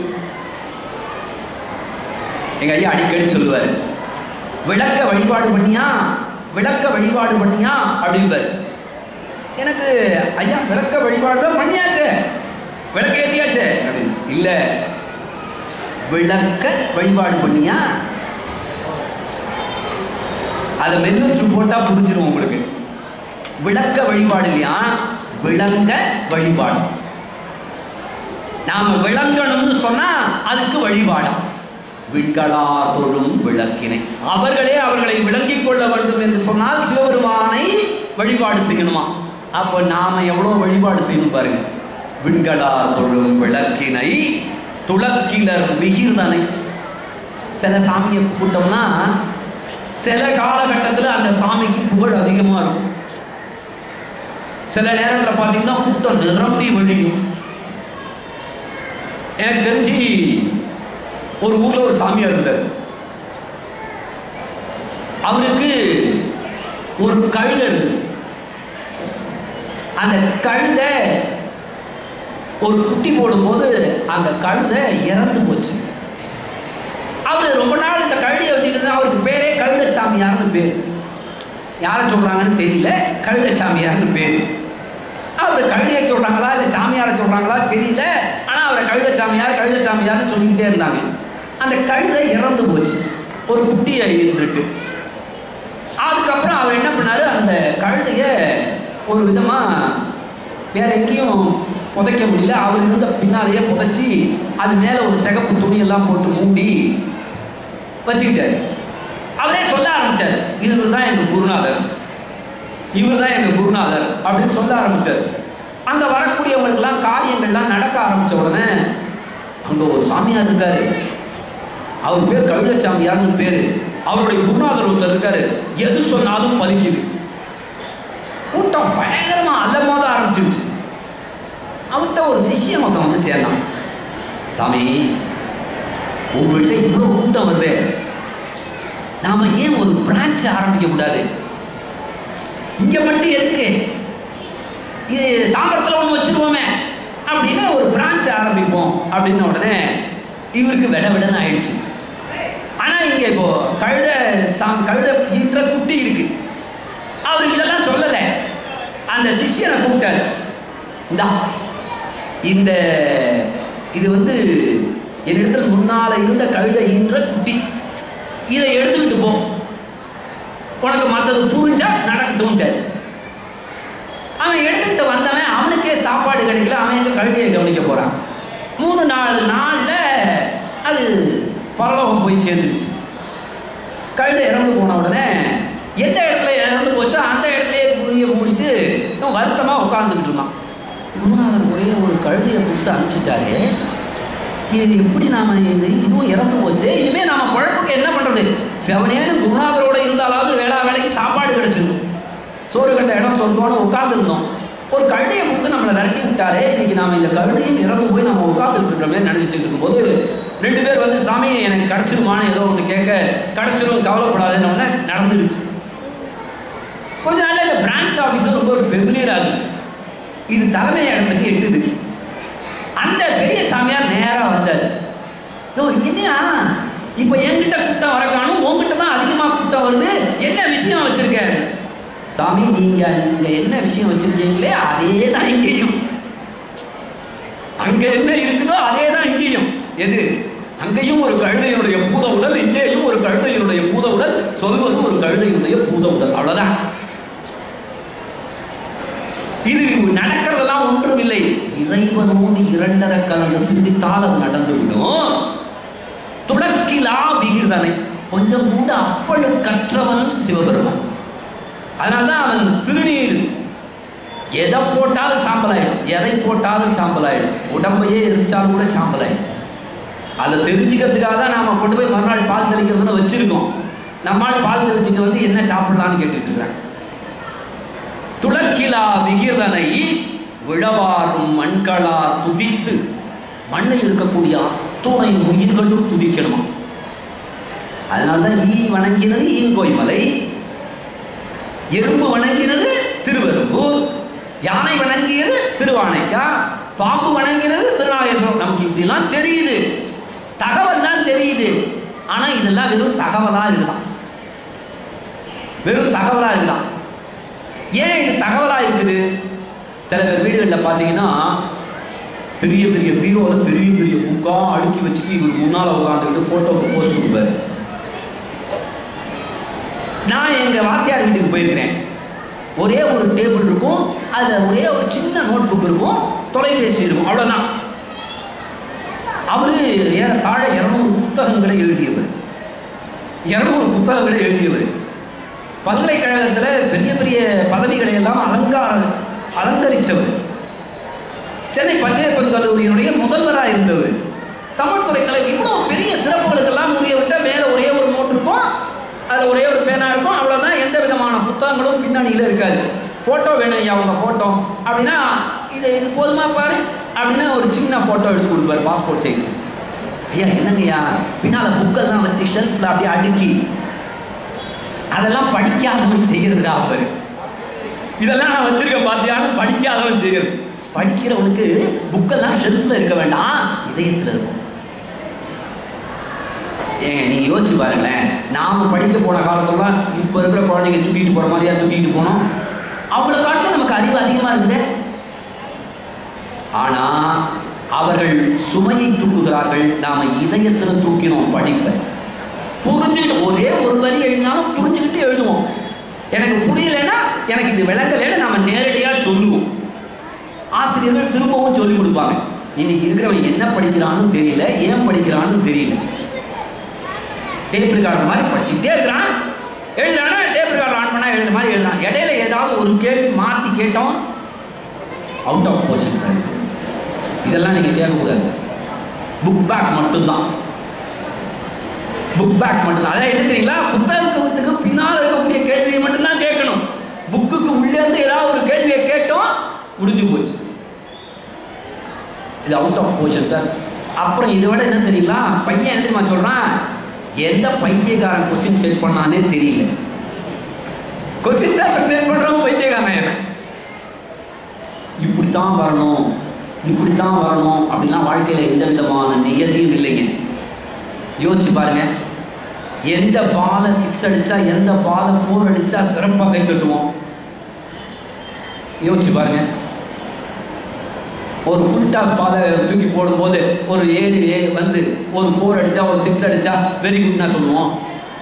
Speaker 3: எங்க ஐயா அடிக்கடி சொல்லுவார் விளக்க வழிபாடு பண்ணியா விளக்க வழிபாடு பண்ணியா அப்படிம்பார் எனக்கு ஐயா விளக்க வழிபாடு தான் பண்ணியாச்சே விளக்க ஏத்தியாச்சே அப்படின்னு இல்லை விளக்க வழிபாடு பண்ணியா அதை மென்னுற்று போட்டா புரிஞ்சிரும் உங்களுக்கு விளக்க வழிபாடு இல்லையா விளங்க வழிபாடு நாம விளங்கணும்னு சொன்னா அதுக்கு வழிபாடம் விண்களார் தொழும் விளக்கினை அவர்களே அவர்களை விளங்கிக் கொள்ள வேண்டும் என்று சொன்னால் சிவபெருமானை வழிபாடு செய்யணுமா அப்போ நாம எவ்வளவு வழிபாடு செய்யணும் பாருங்க விண்களார் தொழும் விளக்கினை துளக்கிலர் விகிர்தனை சில சாமியை கூப்பிட்டோம்னா சில காலகட்டத்தில் அந்த சாமிக்கு புகழ் அதிகமாக இருக்கும் சில நேரத்தில் பார்த்தீங்கன்னா கூட்டம் நிரம்பி வழியும் எனக்கு தெரிஞ்சு ஒரு ஊர்ல ஒரு சாமியார் இருந்தார் அவருக்கு ஒரு கழுதை இருக்கு அந்த கழுதை ஒரு குட்டி போடும்போது அந்த கழுதை இறந்து போச்சு அவர் ரொம்ப நாள் இந்த கழுதையை வச்சுட்டு இருந்தா அவருக்கு பேரே கழுதை சாமியார்னு பேர் யாரை சொல்றாங்கன்னு தெரியல கழுதை சாமியார்னு பேர் அவர் கழுதையை சொல்றாங்களா இல்லை சாமியாரை சொல்றாங்களா தெரியல ஆனால் அவரை கழுதை சாமியார் கழுதை சாமியார்னு சொல்லிக்கிட்டே இருந்தாங்க அந்த கழுதை இறந்து போச்சு ஒரு குட்டியை இருந்துட்டு அதுக்கப்புறம் அவர் என்ன பண்ணாரு அந்த கழுதைய ஒரு விதமாக வேற எங்கேயும் புதைக்க முடியல அவர் இருந்த பின்னாலேயே புதைச்சி அது மேலே ஒரு சிகப்பு துணியெல்லாம் போட்டு மூடி வச்சுக்கிட்டாரு அவரே சொல்ல ஆரம்பிச்சார் இவர் தான் எங்கள் குருநாதர் இவர் தான் எங்கள் குருநாதர் அப்படின்னு சொல்ல ஆரம்பிச்சார் அங்கே வரக்கூடியவங்களுக்கெல்லாம் காரியங்கள்லாம் நடக்க ஆரம்பித்த உடனே அங்கே ஒரு சாமியார் இருக்காரு அவர் பேர் கழுதச்சாமியார்னு பேர் அவருடைய குருநாதர் ஒருத்தர் இருக்காரு எது சொன்னாலும் பலிக்குது கூட்டம் பயங்கரமா அலமோத ஆரம்பிச்சிருச்சு அவன்கிட்ட ஒரு சிஷ்யன் மொத்தம் வந்து சேர்ந்தான் சாமி உங்கள்கிட்ட இவ்வளோ கூட்டம் வருதே நாம ஏன் ஒரு பிரான்ச் ஆரம்பிக்க கூடாது இங்க மட்டும் எதுக்கு இது தாம்பரத்தில் ஒன்று வச்சிருவோமே அப்படின்னு ஒரு பிரான்ச் ஆரம்பிப்போம் அப்படின்ன உடனே இவருக்கு விட விடன்னு ஆயிடுச்சு ஆனால் இங்கே இப்போ கழுத சாம் கழுத ஈன்ற குட்டி இருக்கு அவருக்கு இதெல்லாம் சொல்லலை அந்த சிஷ்யனை கூப்பிட்டாரு இந்தா இந்த இது வந்து என்னிடத்தில் முன்னால இருந்த கழுதை ஈன்ற குட்டி இதை எடுத்துக்கிட்டு போ உனக்கு மற்றது புரிஞ்சா நடக்கட்டும்ட்டார் அவன் எடுத்துக்கிட்டு வந்தவன் அவனுக்கே சாப்பாடு கிடைக்கல அவன் எங்க கழுதையை கவனிக்க போறான் மூணு நாலு நாள்ல அது பரலோகம் போய் சேர்ந்துருச்சு கழுதை இறந்து போன உடனே எந்த இடத்துல இறந்து போச்சோ அந்த இடத்துலயே குழிய மூடிட்டு இவன் வருத்தமா உட்கார்ந்துக்கிட்டு இருந்தான் குருநாதர் ஒரே ஒரு கழுதையை கொடுத்து அனுப்பிச்சிட்டாரு இது எப்படி நாம இது இதுவும் இறந்து போச்சு இனிமே நாம குழப்புக்கு என்ன பண்றது செவனேன்னு குருநாதரோட இருந்தாலாவது வேளா வேலைக்கு சாப்பாடு கிடைச்சிருக்கும் சோறு கண்ட இடம் சொந்தோன்னு உட்காந்துருந்தோம் ஒரு கழுதையை கொடுத்து நம்மளை விரட்டி விட்டாரே இன்னைக்கு நாம இந்த கழுதையும் இறந்து போய் நம்ம உட்காந்துட்டு இருக்கிற மாதிரி நினைச்சிட்டு இருக்கும்போது ரெண்டு பேர் வந்து சாமி எனக்கு கிடைச்சிருமான்னு ஏதோ ஒன்று கேட்க கிடைச்சிரும் கவலைப்படாதுன்னு உடனே நடந்துடுச்சு கொஞ்ச நாள்ல இந்த பிரான்ச் ஆஃபீஸர் ரொம்ப ஒரு ஃபெமிலியர் ஆகுது இது தலைமை இடத்துக்கு எட்டுது அந்த பெரிய சாமியார் நேரா வந்தார் "ஓ, என்னையா இப்போ என்கிட்ட கூட்டம் வர காணும் உங்ககிட்ட தான் அதிகமாக கூட்டம் வருது என்ன விஷயம் வச்சிருக்க சாமி நீங்க இங்க என்ன விஷயம் வச்சிருக்கீங்களே அதே தான் இங்கேயும் அங்க என்ன இருக்குதோ அதே தான் இங்கேயும் எது அங்கேயும் ஒரு கழுதையினுடைய பூத உடல் இங்கேயும் ஒரு கழுதையினுடைய பூத உடல் சொல்வதும் ஒரு கழுதையினுடைய பூத உடல் அவ்வளவுதான் இது நடக்கிறதெல்லாம் ஒன்றும் இல்லை இறைவனோடு இரண்டர கலந்து சிந்தித்தால் அது நடந்துவிடும் துளக்கிலா விகிர்தனை கொஞ்சம் கூட அப்பழு கற்றவன் சிவபெருமான் அதனால்தான் அவன் திருநீர் எதை போட்டாலும் சாம்பல் ஆயிடும் எதை போட்டாலும் சாம்பல் ஆயிடும் உடம்பையே எரிச்சாலும் கூட சாம்பல் ஆயிடும் அதை தெரிஞ்சுக்கிறதுக்காக தான் நாம கொண்டு போய் மறுநாள் பால் தெளிக்கிறதுன்னு வச்சிருக்கோம் நம்மால் பால் தெளிச்சுட்டு வந்து என்ன சாப்பிடலான்னு கேட்டுட்டு இருக்கிறாங்க துளக்கிலா விகிர்தனை விழவாரும் மண்களா துதித்து மண்ணில் இருக்கக்கூடிய அத்துணை உயிர்களும் துதிக்கணுமா அதனால்தான் ஈ வணங்கினது ஈங்கோய் மலை எறும்பு வணங்கினது திருவெரும்பூர் யானை வணங்கியது திருவானைக்கா பாம்பு வணங்கினது திருநாகேஸ்வரம் நமக்கு இப்படிலாம் தெரியுது தகவல் தான் தெரியுது ஆனா இதெல்லாம் வெறும் தகவலா இருக்குதான் வெறும் தகவலா இருக்குதான் ஏன் இது தகவலாக இருக்குது சில பேர் வீடுகளில் பார்த்தீங்கன்னா பெரிய பெரிய பீரோவில் பெரிய பெரிய புக்காக அடுக்கி வச்சுட்டு இவர் முன்னால் உட்காந்துக்கிட்டு ஃபோட்டோக்கு போஸ்ட் கொடுப்பாரு நான் எங்கள் வாத்தியார் வீட்டுக்கு போயிருக்கிறேன் ஒரே ஒரு டேபிள் இருக்கும் அதில் ஒரே ஒரு சின்ன நோட் புக் இருக்கும் தொலைபேசி இருக்கும் அவ்வளோதான் அவர் ஏறத்தாழ இரநூறு புத்தகங்களை எழுதியவர் இரநூறு புத்தகங்களை எழுதியவர் பல்கலைக்கழகத்தில் பெரிய பெரிய பதவிகளை எல்லாம் அலங்கார அலங்கரித்தவர் சென்னை பச்சையப்பன் கல்லூரியினுடைய முதல்வராக இருந்தவர் தமிழ் துறைக்கலை இவ்வளோ பெரிய சிறப்புகளுக்கெல்லாம் உரிய விட்ட மேலே ஒரே ஒரு நோட் இருக்கும் அதில் ஒரே ஒரு பேனா இருக்கும் அவ்வளோதான் எந்த விதமான புத்தகங்களும் பின்னணியில் இருக்காது ஃபோட்டோ வேணும் ஐயா உங்கள் ஃபோட்டோ அப்படின்னா இது இது போதுமா பாரு அப்படின்னா ஒரு சின்ன ஃபோட்டோ எடுத்து கொடுப்பாரு பாஸ்போர்ட் சைஸ் ஐயா என்னங்கய்யா பின்னால் புக்கெல்லாம் வச்சு ஷெல்ஃபில் அப்படியே அடுக்கி அதெல்லாம் படிக்காதவன் செய்யறதுடா அவரு இதெல்லாம் நான் வச்சிருக்கேன் பாத்தியான்னு படிக்காதவன் செய்யறது படிக்கிறவனுக்கு புக்கெல்லாம் ஷெல்ஃபில் இருக்க வேண்டாம் இதயத்தில் இருக்கும் ஏங்க நீங்க யோசிச்சு பாருங்களேன் நாம படிக்க போன காலத்துலலாம் இப்போ இருக்கிற குழந்தைங்க தூக்கிட்டு போற மாதிரியா தூக்கிட்டு போனோம் அவங்கள காட்டிலும் நமக்கு அறிவு அதிகமா இருக்குது ஆனா அவர்கள் சுமையை தூக்குகிறார்கள் நாம இதயத்தில் தூக்கினோம் படிப்பை புரிஞ்சுக்கிட்டு ஒரே ஒரு வரி எழுதினாலும் புரிஞ்சுக்கிட்டு எழுதுவோம் எனக்கு புரியலைன்னா எனக்கு இது விளங்கலைன்னு நாம நேரடியாக சொல்லுவோம் ஆசிரியர்கள் திரும்பவும் சொல்லி கொடுப்பாங்க இன்னைக்கு இருக்கிறவன் என்ன படிக்கிறான்னு தெரியல ஏன் படிக்கிறான்னு தெரியல டேப் ரெக்கார்டர் மாதிரி படிச்சுக்கிட்டே இருக்கிறான் எழுதுறானா டேப் ரெக்கார்டர் ஆன் பண்ணால் எழுதுற மாதிரி எழுதுறான் இடையில ஏதாவது ஒரு கேள்வி மாற்றி கேட்டோம் அவுட் ஆஃப் போர்ஷன் சார் இதெல்லாம் நீங்கள் கேட்கக்கூடாது புக் பேக் மட்டும்தான் புக் பேக் மட்டும்தான் அதான் என்ன தெரியுங்களா புத்தகத்துக்கு பின்னால் இருக்கக்கூடிய கேள்வியை மட்டும்தான் கேட்கணும் புக்குக்கு உள்ளே இருந்து ஏதாவது ஒரு கேட்டோம் முடிஞ்சு போச்சு இது அவுட் ஆஃப் போர்ஷன் சார் அப்புறம் இதை விட என்ன தெரியுங்களா பையன் என்ன தெரியுமா சொல்றான் எந்த பைத்தியக்காரன் கொஸ்டின் செட் பண்ணானே தெரியல கொஸ்டின் தான் செட் பண்றவங்க பைத்தியக்காரன் என்ன இப்படித்தான் வரணும் இப்படித்தான் வரணும் அப்படின்னா வாழ்க்கையில எந்த விதமான நியதியும் இல்லைங்க யோசிச்சு பாருங்க எந்த பாலை சிக்ஸ் அடிச்சா எந்த பாலை ஃபோர் அடிச்சா சிறப்பாக கை தட்டுவோம் யோசிச்சு பாருங்க ஒரு ஃபுல் டாஸ் பாலை தூக்கி போடும்போது ஒரு ஏழு ஏ வந்து ஒரு ஃபோர் அடிச்சா ஒரு சிக்ஸ் அடிச்சா வெரி குட்னா சொல்லுவோம்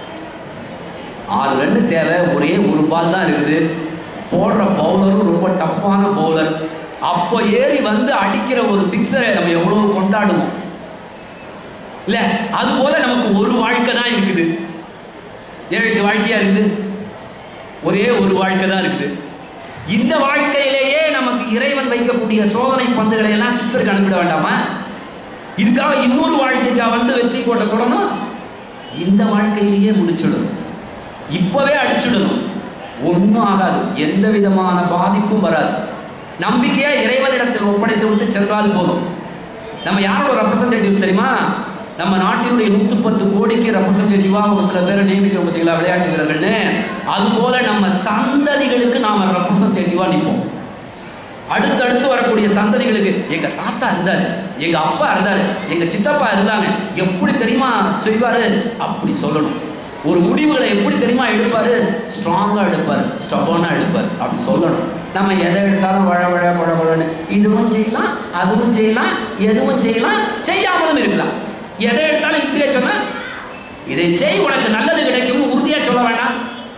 Speaker 3: ஆறு ரன்னு தேவை ஒரே ஒரு பால் தான் இருக்குது போடுற பவுலரும் ரொம்ப டஃப்பான பவுலர் அப்போ ஏறி வந்து அடிக்கிற ஒரு சிக்ஸரை நம்ம எவ்வளவு கொண்டாடுவோம் இல்ல அது போல நமக்கு ஒரு வாழ்க்கை தான் இருக்குது ஏழு எட்டு வாழ்க்கையா இருக்குது ஒரே ஒரு வாழ்க்கை தான் இருக்குது இந்த வாழ்க்கையிலேயே நமக்கு இறைவன் வைக்கக்கூடிய சோதனை பந்துகளை எல்லாம் சிக்ஸருக்கு அனுப்பிட வேண்டாமா இதுக்காக இன்னொரு வாழ்க்கைக்காக வந்து வெற்றி கோட்டை தொடணும் இந்த வாழ்க்கையிலேயே முடிச்சிடணும் இப்பவே அடிச்சுடணும் ஒன்றும் ஆகாது எந்த விதமான பாதிப்பும் வராது நம்பிக்கையா இறைவனிடத்தில் ஒப்படைத்து விட்டு சென்றால் போதும் நம்ம யாரோட ரெப்ரசன்டேட்டிவ்ஸ் தெரியுமா நம்ம நாட்டினுடைய நூற்றி பத்து கோடிக்கு ரெப்ரசன்டேட்டிவாக ஒரு சில பேரை நியமிக்கிறோம் பார்த்தீங்களா விளையாட்டு வீரர்கள்னு அதுபோல நம்ம சந்ததிகளுக்கு நாம ரெப்ரசன்டேட்டிவாக நிற்போம் அடுத்தடுத்து வரக்கூடிய சந்ததிகளுக்கு எங்க தாத்தா இருந்தாரு எங்க அப்பா இருந்தாரு எங்க சித்தப்பா இருந்தாங்க எப்படி தெரியுமா செய்வாரு அப்படி சொல்லணும் ஒரு முடிவுகளை எப்படி தெரியுமா எடுப்பாரு ஸ்ட்ராங்கா எடுப்பாரு ஸ்டபனா எடுப்பாரு அப்படி சொல்லணும் நம்ம எதை எடுத்தாலும் வழ வழ வழ வழன்னு இதுவும் செய்யலாம் அதுவும் செய்யலாம் எதுவும் செய்யலாம் செய்யாமலும் இருக்கலாம் எதை எடுத்தாலும் இப்படியே சொன்னா இதை செய் உனக்கு நல்லது கிடைக்கும் உறுதியா சொல்ல வேண்டாம்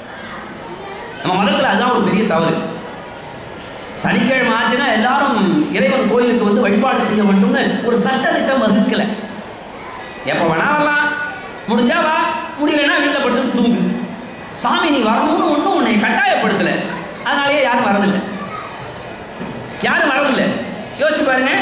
Speaker 3: நம்ம மதத்தில் அதுதான் ஒரு பெரிய தவறு சனிக்கிழமை ஆச்சுன்னா எல்லாரும் இறைவன் கோயிலுக்கு வந்து வழிபாடு செய்ய வேண்டும்னு ஒரு சட்ட திட்டம் வகுக்கல எப்போ வேணா வரலாம் முடிஞ்சா வா முடியலன்னா வீட்டில் படுத்துட்டு தூங்கு சாமி நீ வரணும்னு ஒன்றும் உன்னை கட்டாயப்படுத்தலை அதனாலேயே யாரும் வரதில்லை யாரும் வரதில்லை யோசிச்சு பாருங்க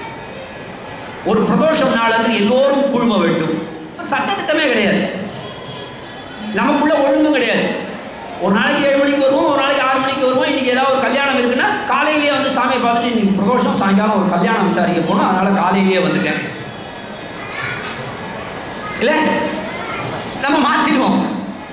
Speaker 3: ஒரு பிரதோஷம் நாளன்று எல்லோரும் குழும வேண்டும் சட்டத்திட்டமே கிடையாது நமக்குள்ள ஒழுங்கும் கிடையாது ஒரு நாளைக்கு ஏழு மணிக்கு வருவோம் ஒரு நாளைக்கு ஆறு மணிக்கு வருவோம் இன்னைக்கு ஏதாவது ஒரு கல்யாணம் இருக்குன்னா காலையிலேயே வந்து சாமியை பார்த்துட்டு இன்னைக்கு பிரதோஷம் சாயங்காலம் ஒரு கல்யாணம் விசாரிக்க போகணும் அதனால காலையிலேயே வந்துட்டேன் இல்ல நம்ம மாத்திடுவோம்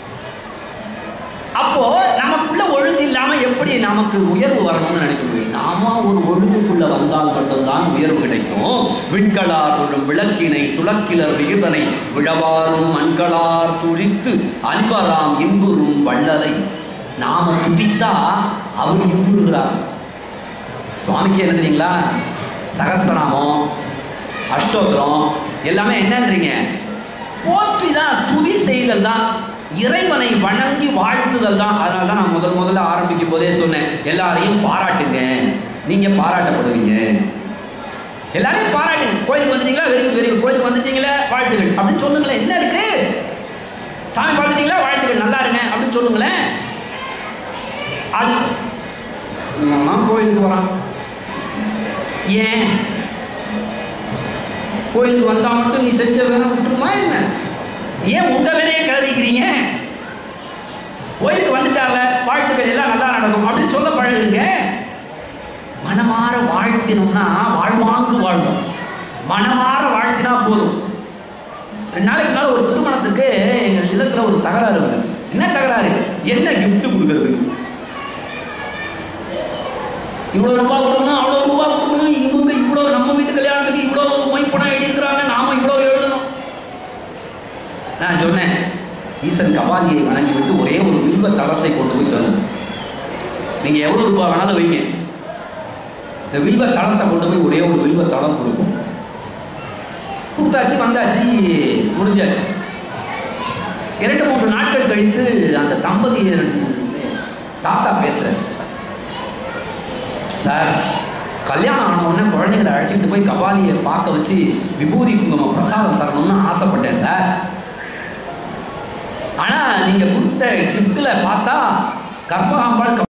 Speaker 3: அப்போ நமக்குள்ள ஒழுங்கு இல்லாம எப்படி நமக்கு உயர்வு வரணும்னு நினைக்க முடியும் நாம ஒரு ஒழுங்குக்குள்ள வந்தால் மட்டும்தான் உயர்வு கிடைக்கும் விண்களார் தொழும் விளக்கினை துளக்கிலர் விகிர்தனை விழவாரும் மண்களார் துளித்து அன்பராம் இன்புறும் வள்ளலை நாம துடித்தா அவர் இன்புறுகிறார் சுவாமிக்கு என்ன தெரியுங்களா சகசிரநாமம் அஷ்டோத்திரம் எல்லாமே என்னன்றீங்க போற்றி தான் துதி செய்தல் தான் இறைவனை வணங்கி வாழ்த்துதல் தான் அதனால தான் நான் முதல் முதல்ல ஆரம்பிக்கும் போதே சொன்னேன் எல்லாரையும் பாராட்டுங்க நீங்க பாராட்டப்படுவீங்க எல்லாரையும் பாராட்டுங்க கோயிலுக்கு வந்துட்டீங்களா வெரி வெரி கோயிலுக்கு வந்துட்டீங்களா வாழ்த்துகள் அப்படின்னு சொல்லுங்களேன் என்ன இருக்கு சாமி பார்த்துட்டீங்களா வாழ்த்துக்கள் நல்லா இருங்க அப்படின்னு சொல்லுங்களேன் அது நான் கோயிலுக்கு வரான் ஏன் கோயிலுக்கு வந்தா மட்டும் நீ செஞ்ச வேலை விட்டுருமா என்ன ஏன் உங்க வேலையை கருதிக்கிறீங்க கோயிலுக்கு வந்துட்டால வாழ்த்துக்கள் எல்லாம் நல்லா நடக்கும் அப்படின்னு சொல்ல பழகுங்க மனமாற வாழ்த்தினோம்னா வாழ்வாங்கு வாழ்வோம் மனமாற வாழ்த்தினா போதும் ரெண்டு நாளைக்கு முன்னால ஒரு திருமணத்துக்கு எங்கள் இல்லத்துல ஒரு தகராறு வந்துச்சு என்ன தகராறு என்ன gift கொடுக்கறது இவ்வளவு ரூபாய் கொடுக்கணும் அவ்வளவு ரூபாய் கொடுக்கணும் இவங்க இவ்வளவு நம்ம வீட்டு கல்யாணத்துக்கு இவ்வளவு மொய்ப்பணம் எழுதியிருக்கிறாங்க நாம இவ்வளவு எழுதணும் நான் சொன்னேன் ஈசன் கபாலியை வணங்கி விட்டு ஒரே ஒரு வில்வ தளத்தை கொண்டு போய் தரும் நீங்க எவ்வளவு ரூபாய் வேணாலும் வைங்க இந்த வில்வ தளத்தை கொண்டு போய் ஒரே ஒரு வில்வ தளம் கொடுக்கும் கொடுத்தாச்சு வந்தாச்சு முடிஞ்சாச்சு இரண்டு மூன்று நாட்கள் கழித்து அந்த தம்பதியர் தாத்தா பேசுறேன் சார் கல்யாணம் ஆன உடனே குழந்தைங்களை அழைச்சிட்டு போய் கபாலியை பார்க்க வச்சு விபூதி குங்குமம் பிரசாதம் தரணும்னு ஆசைப்பட்டேன் சார் ஆனால் நீங்கள் கொடுத்த கிஃப்ட்டில் பார்த்தா கற்பகாம்பாள்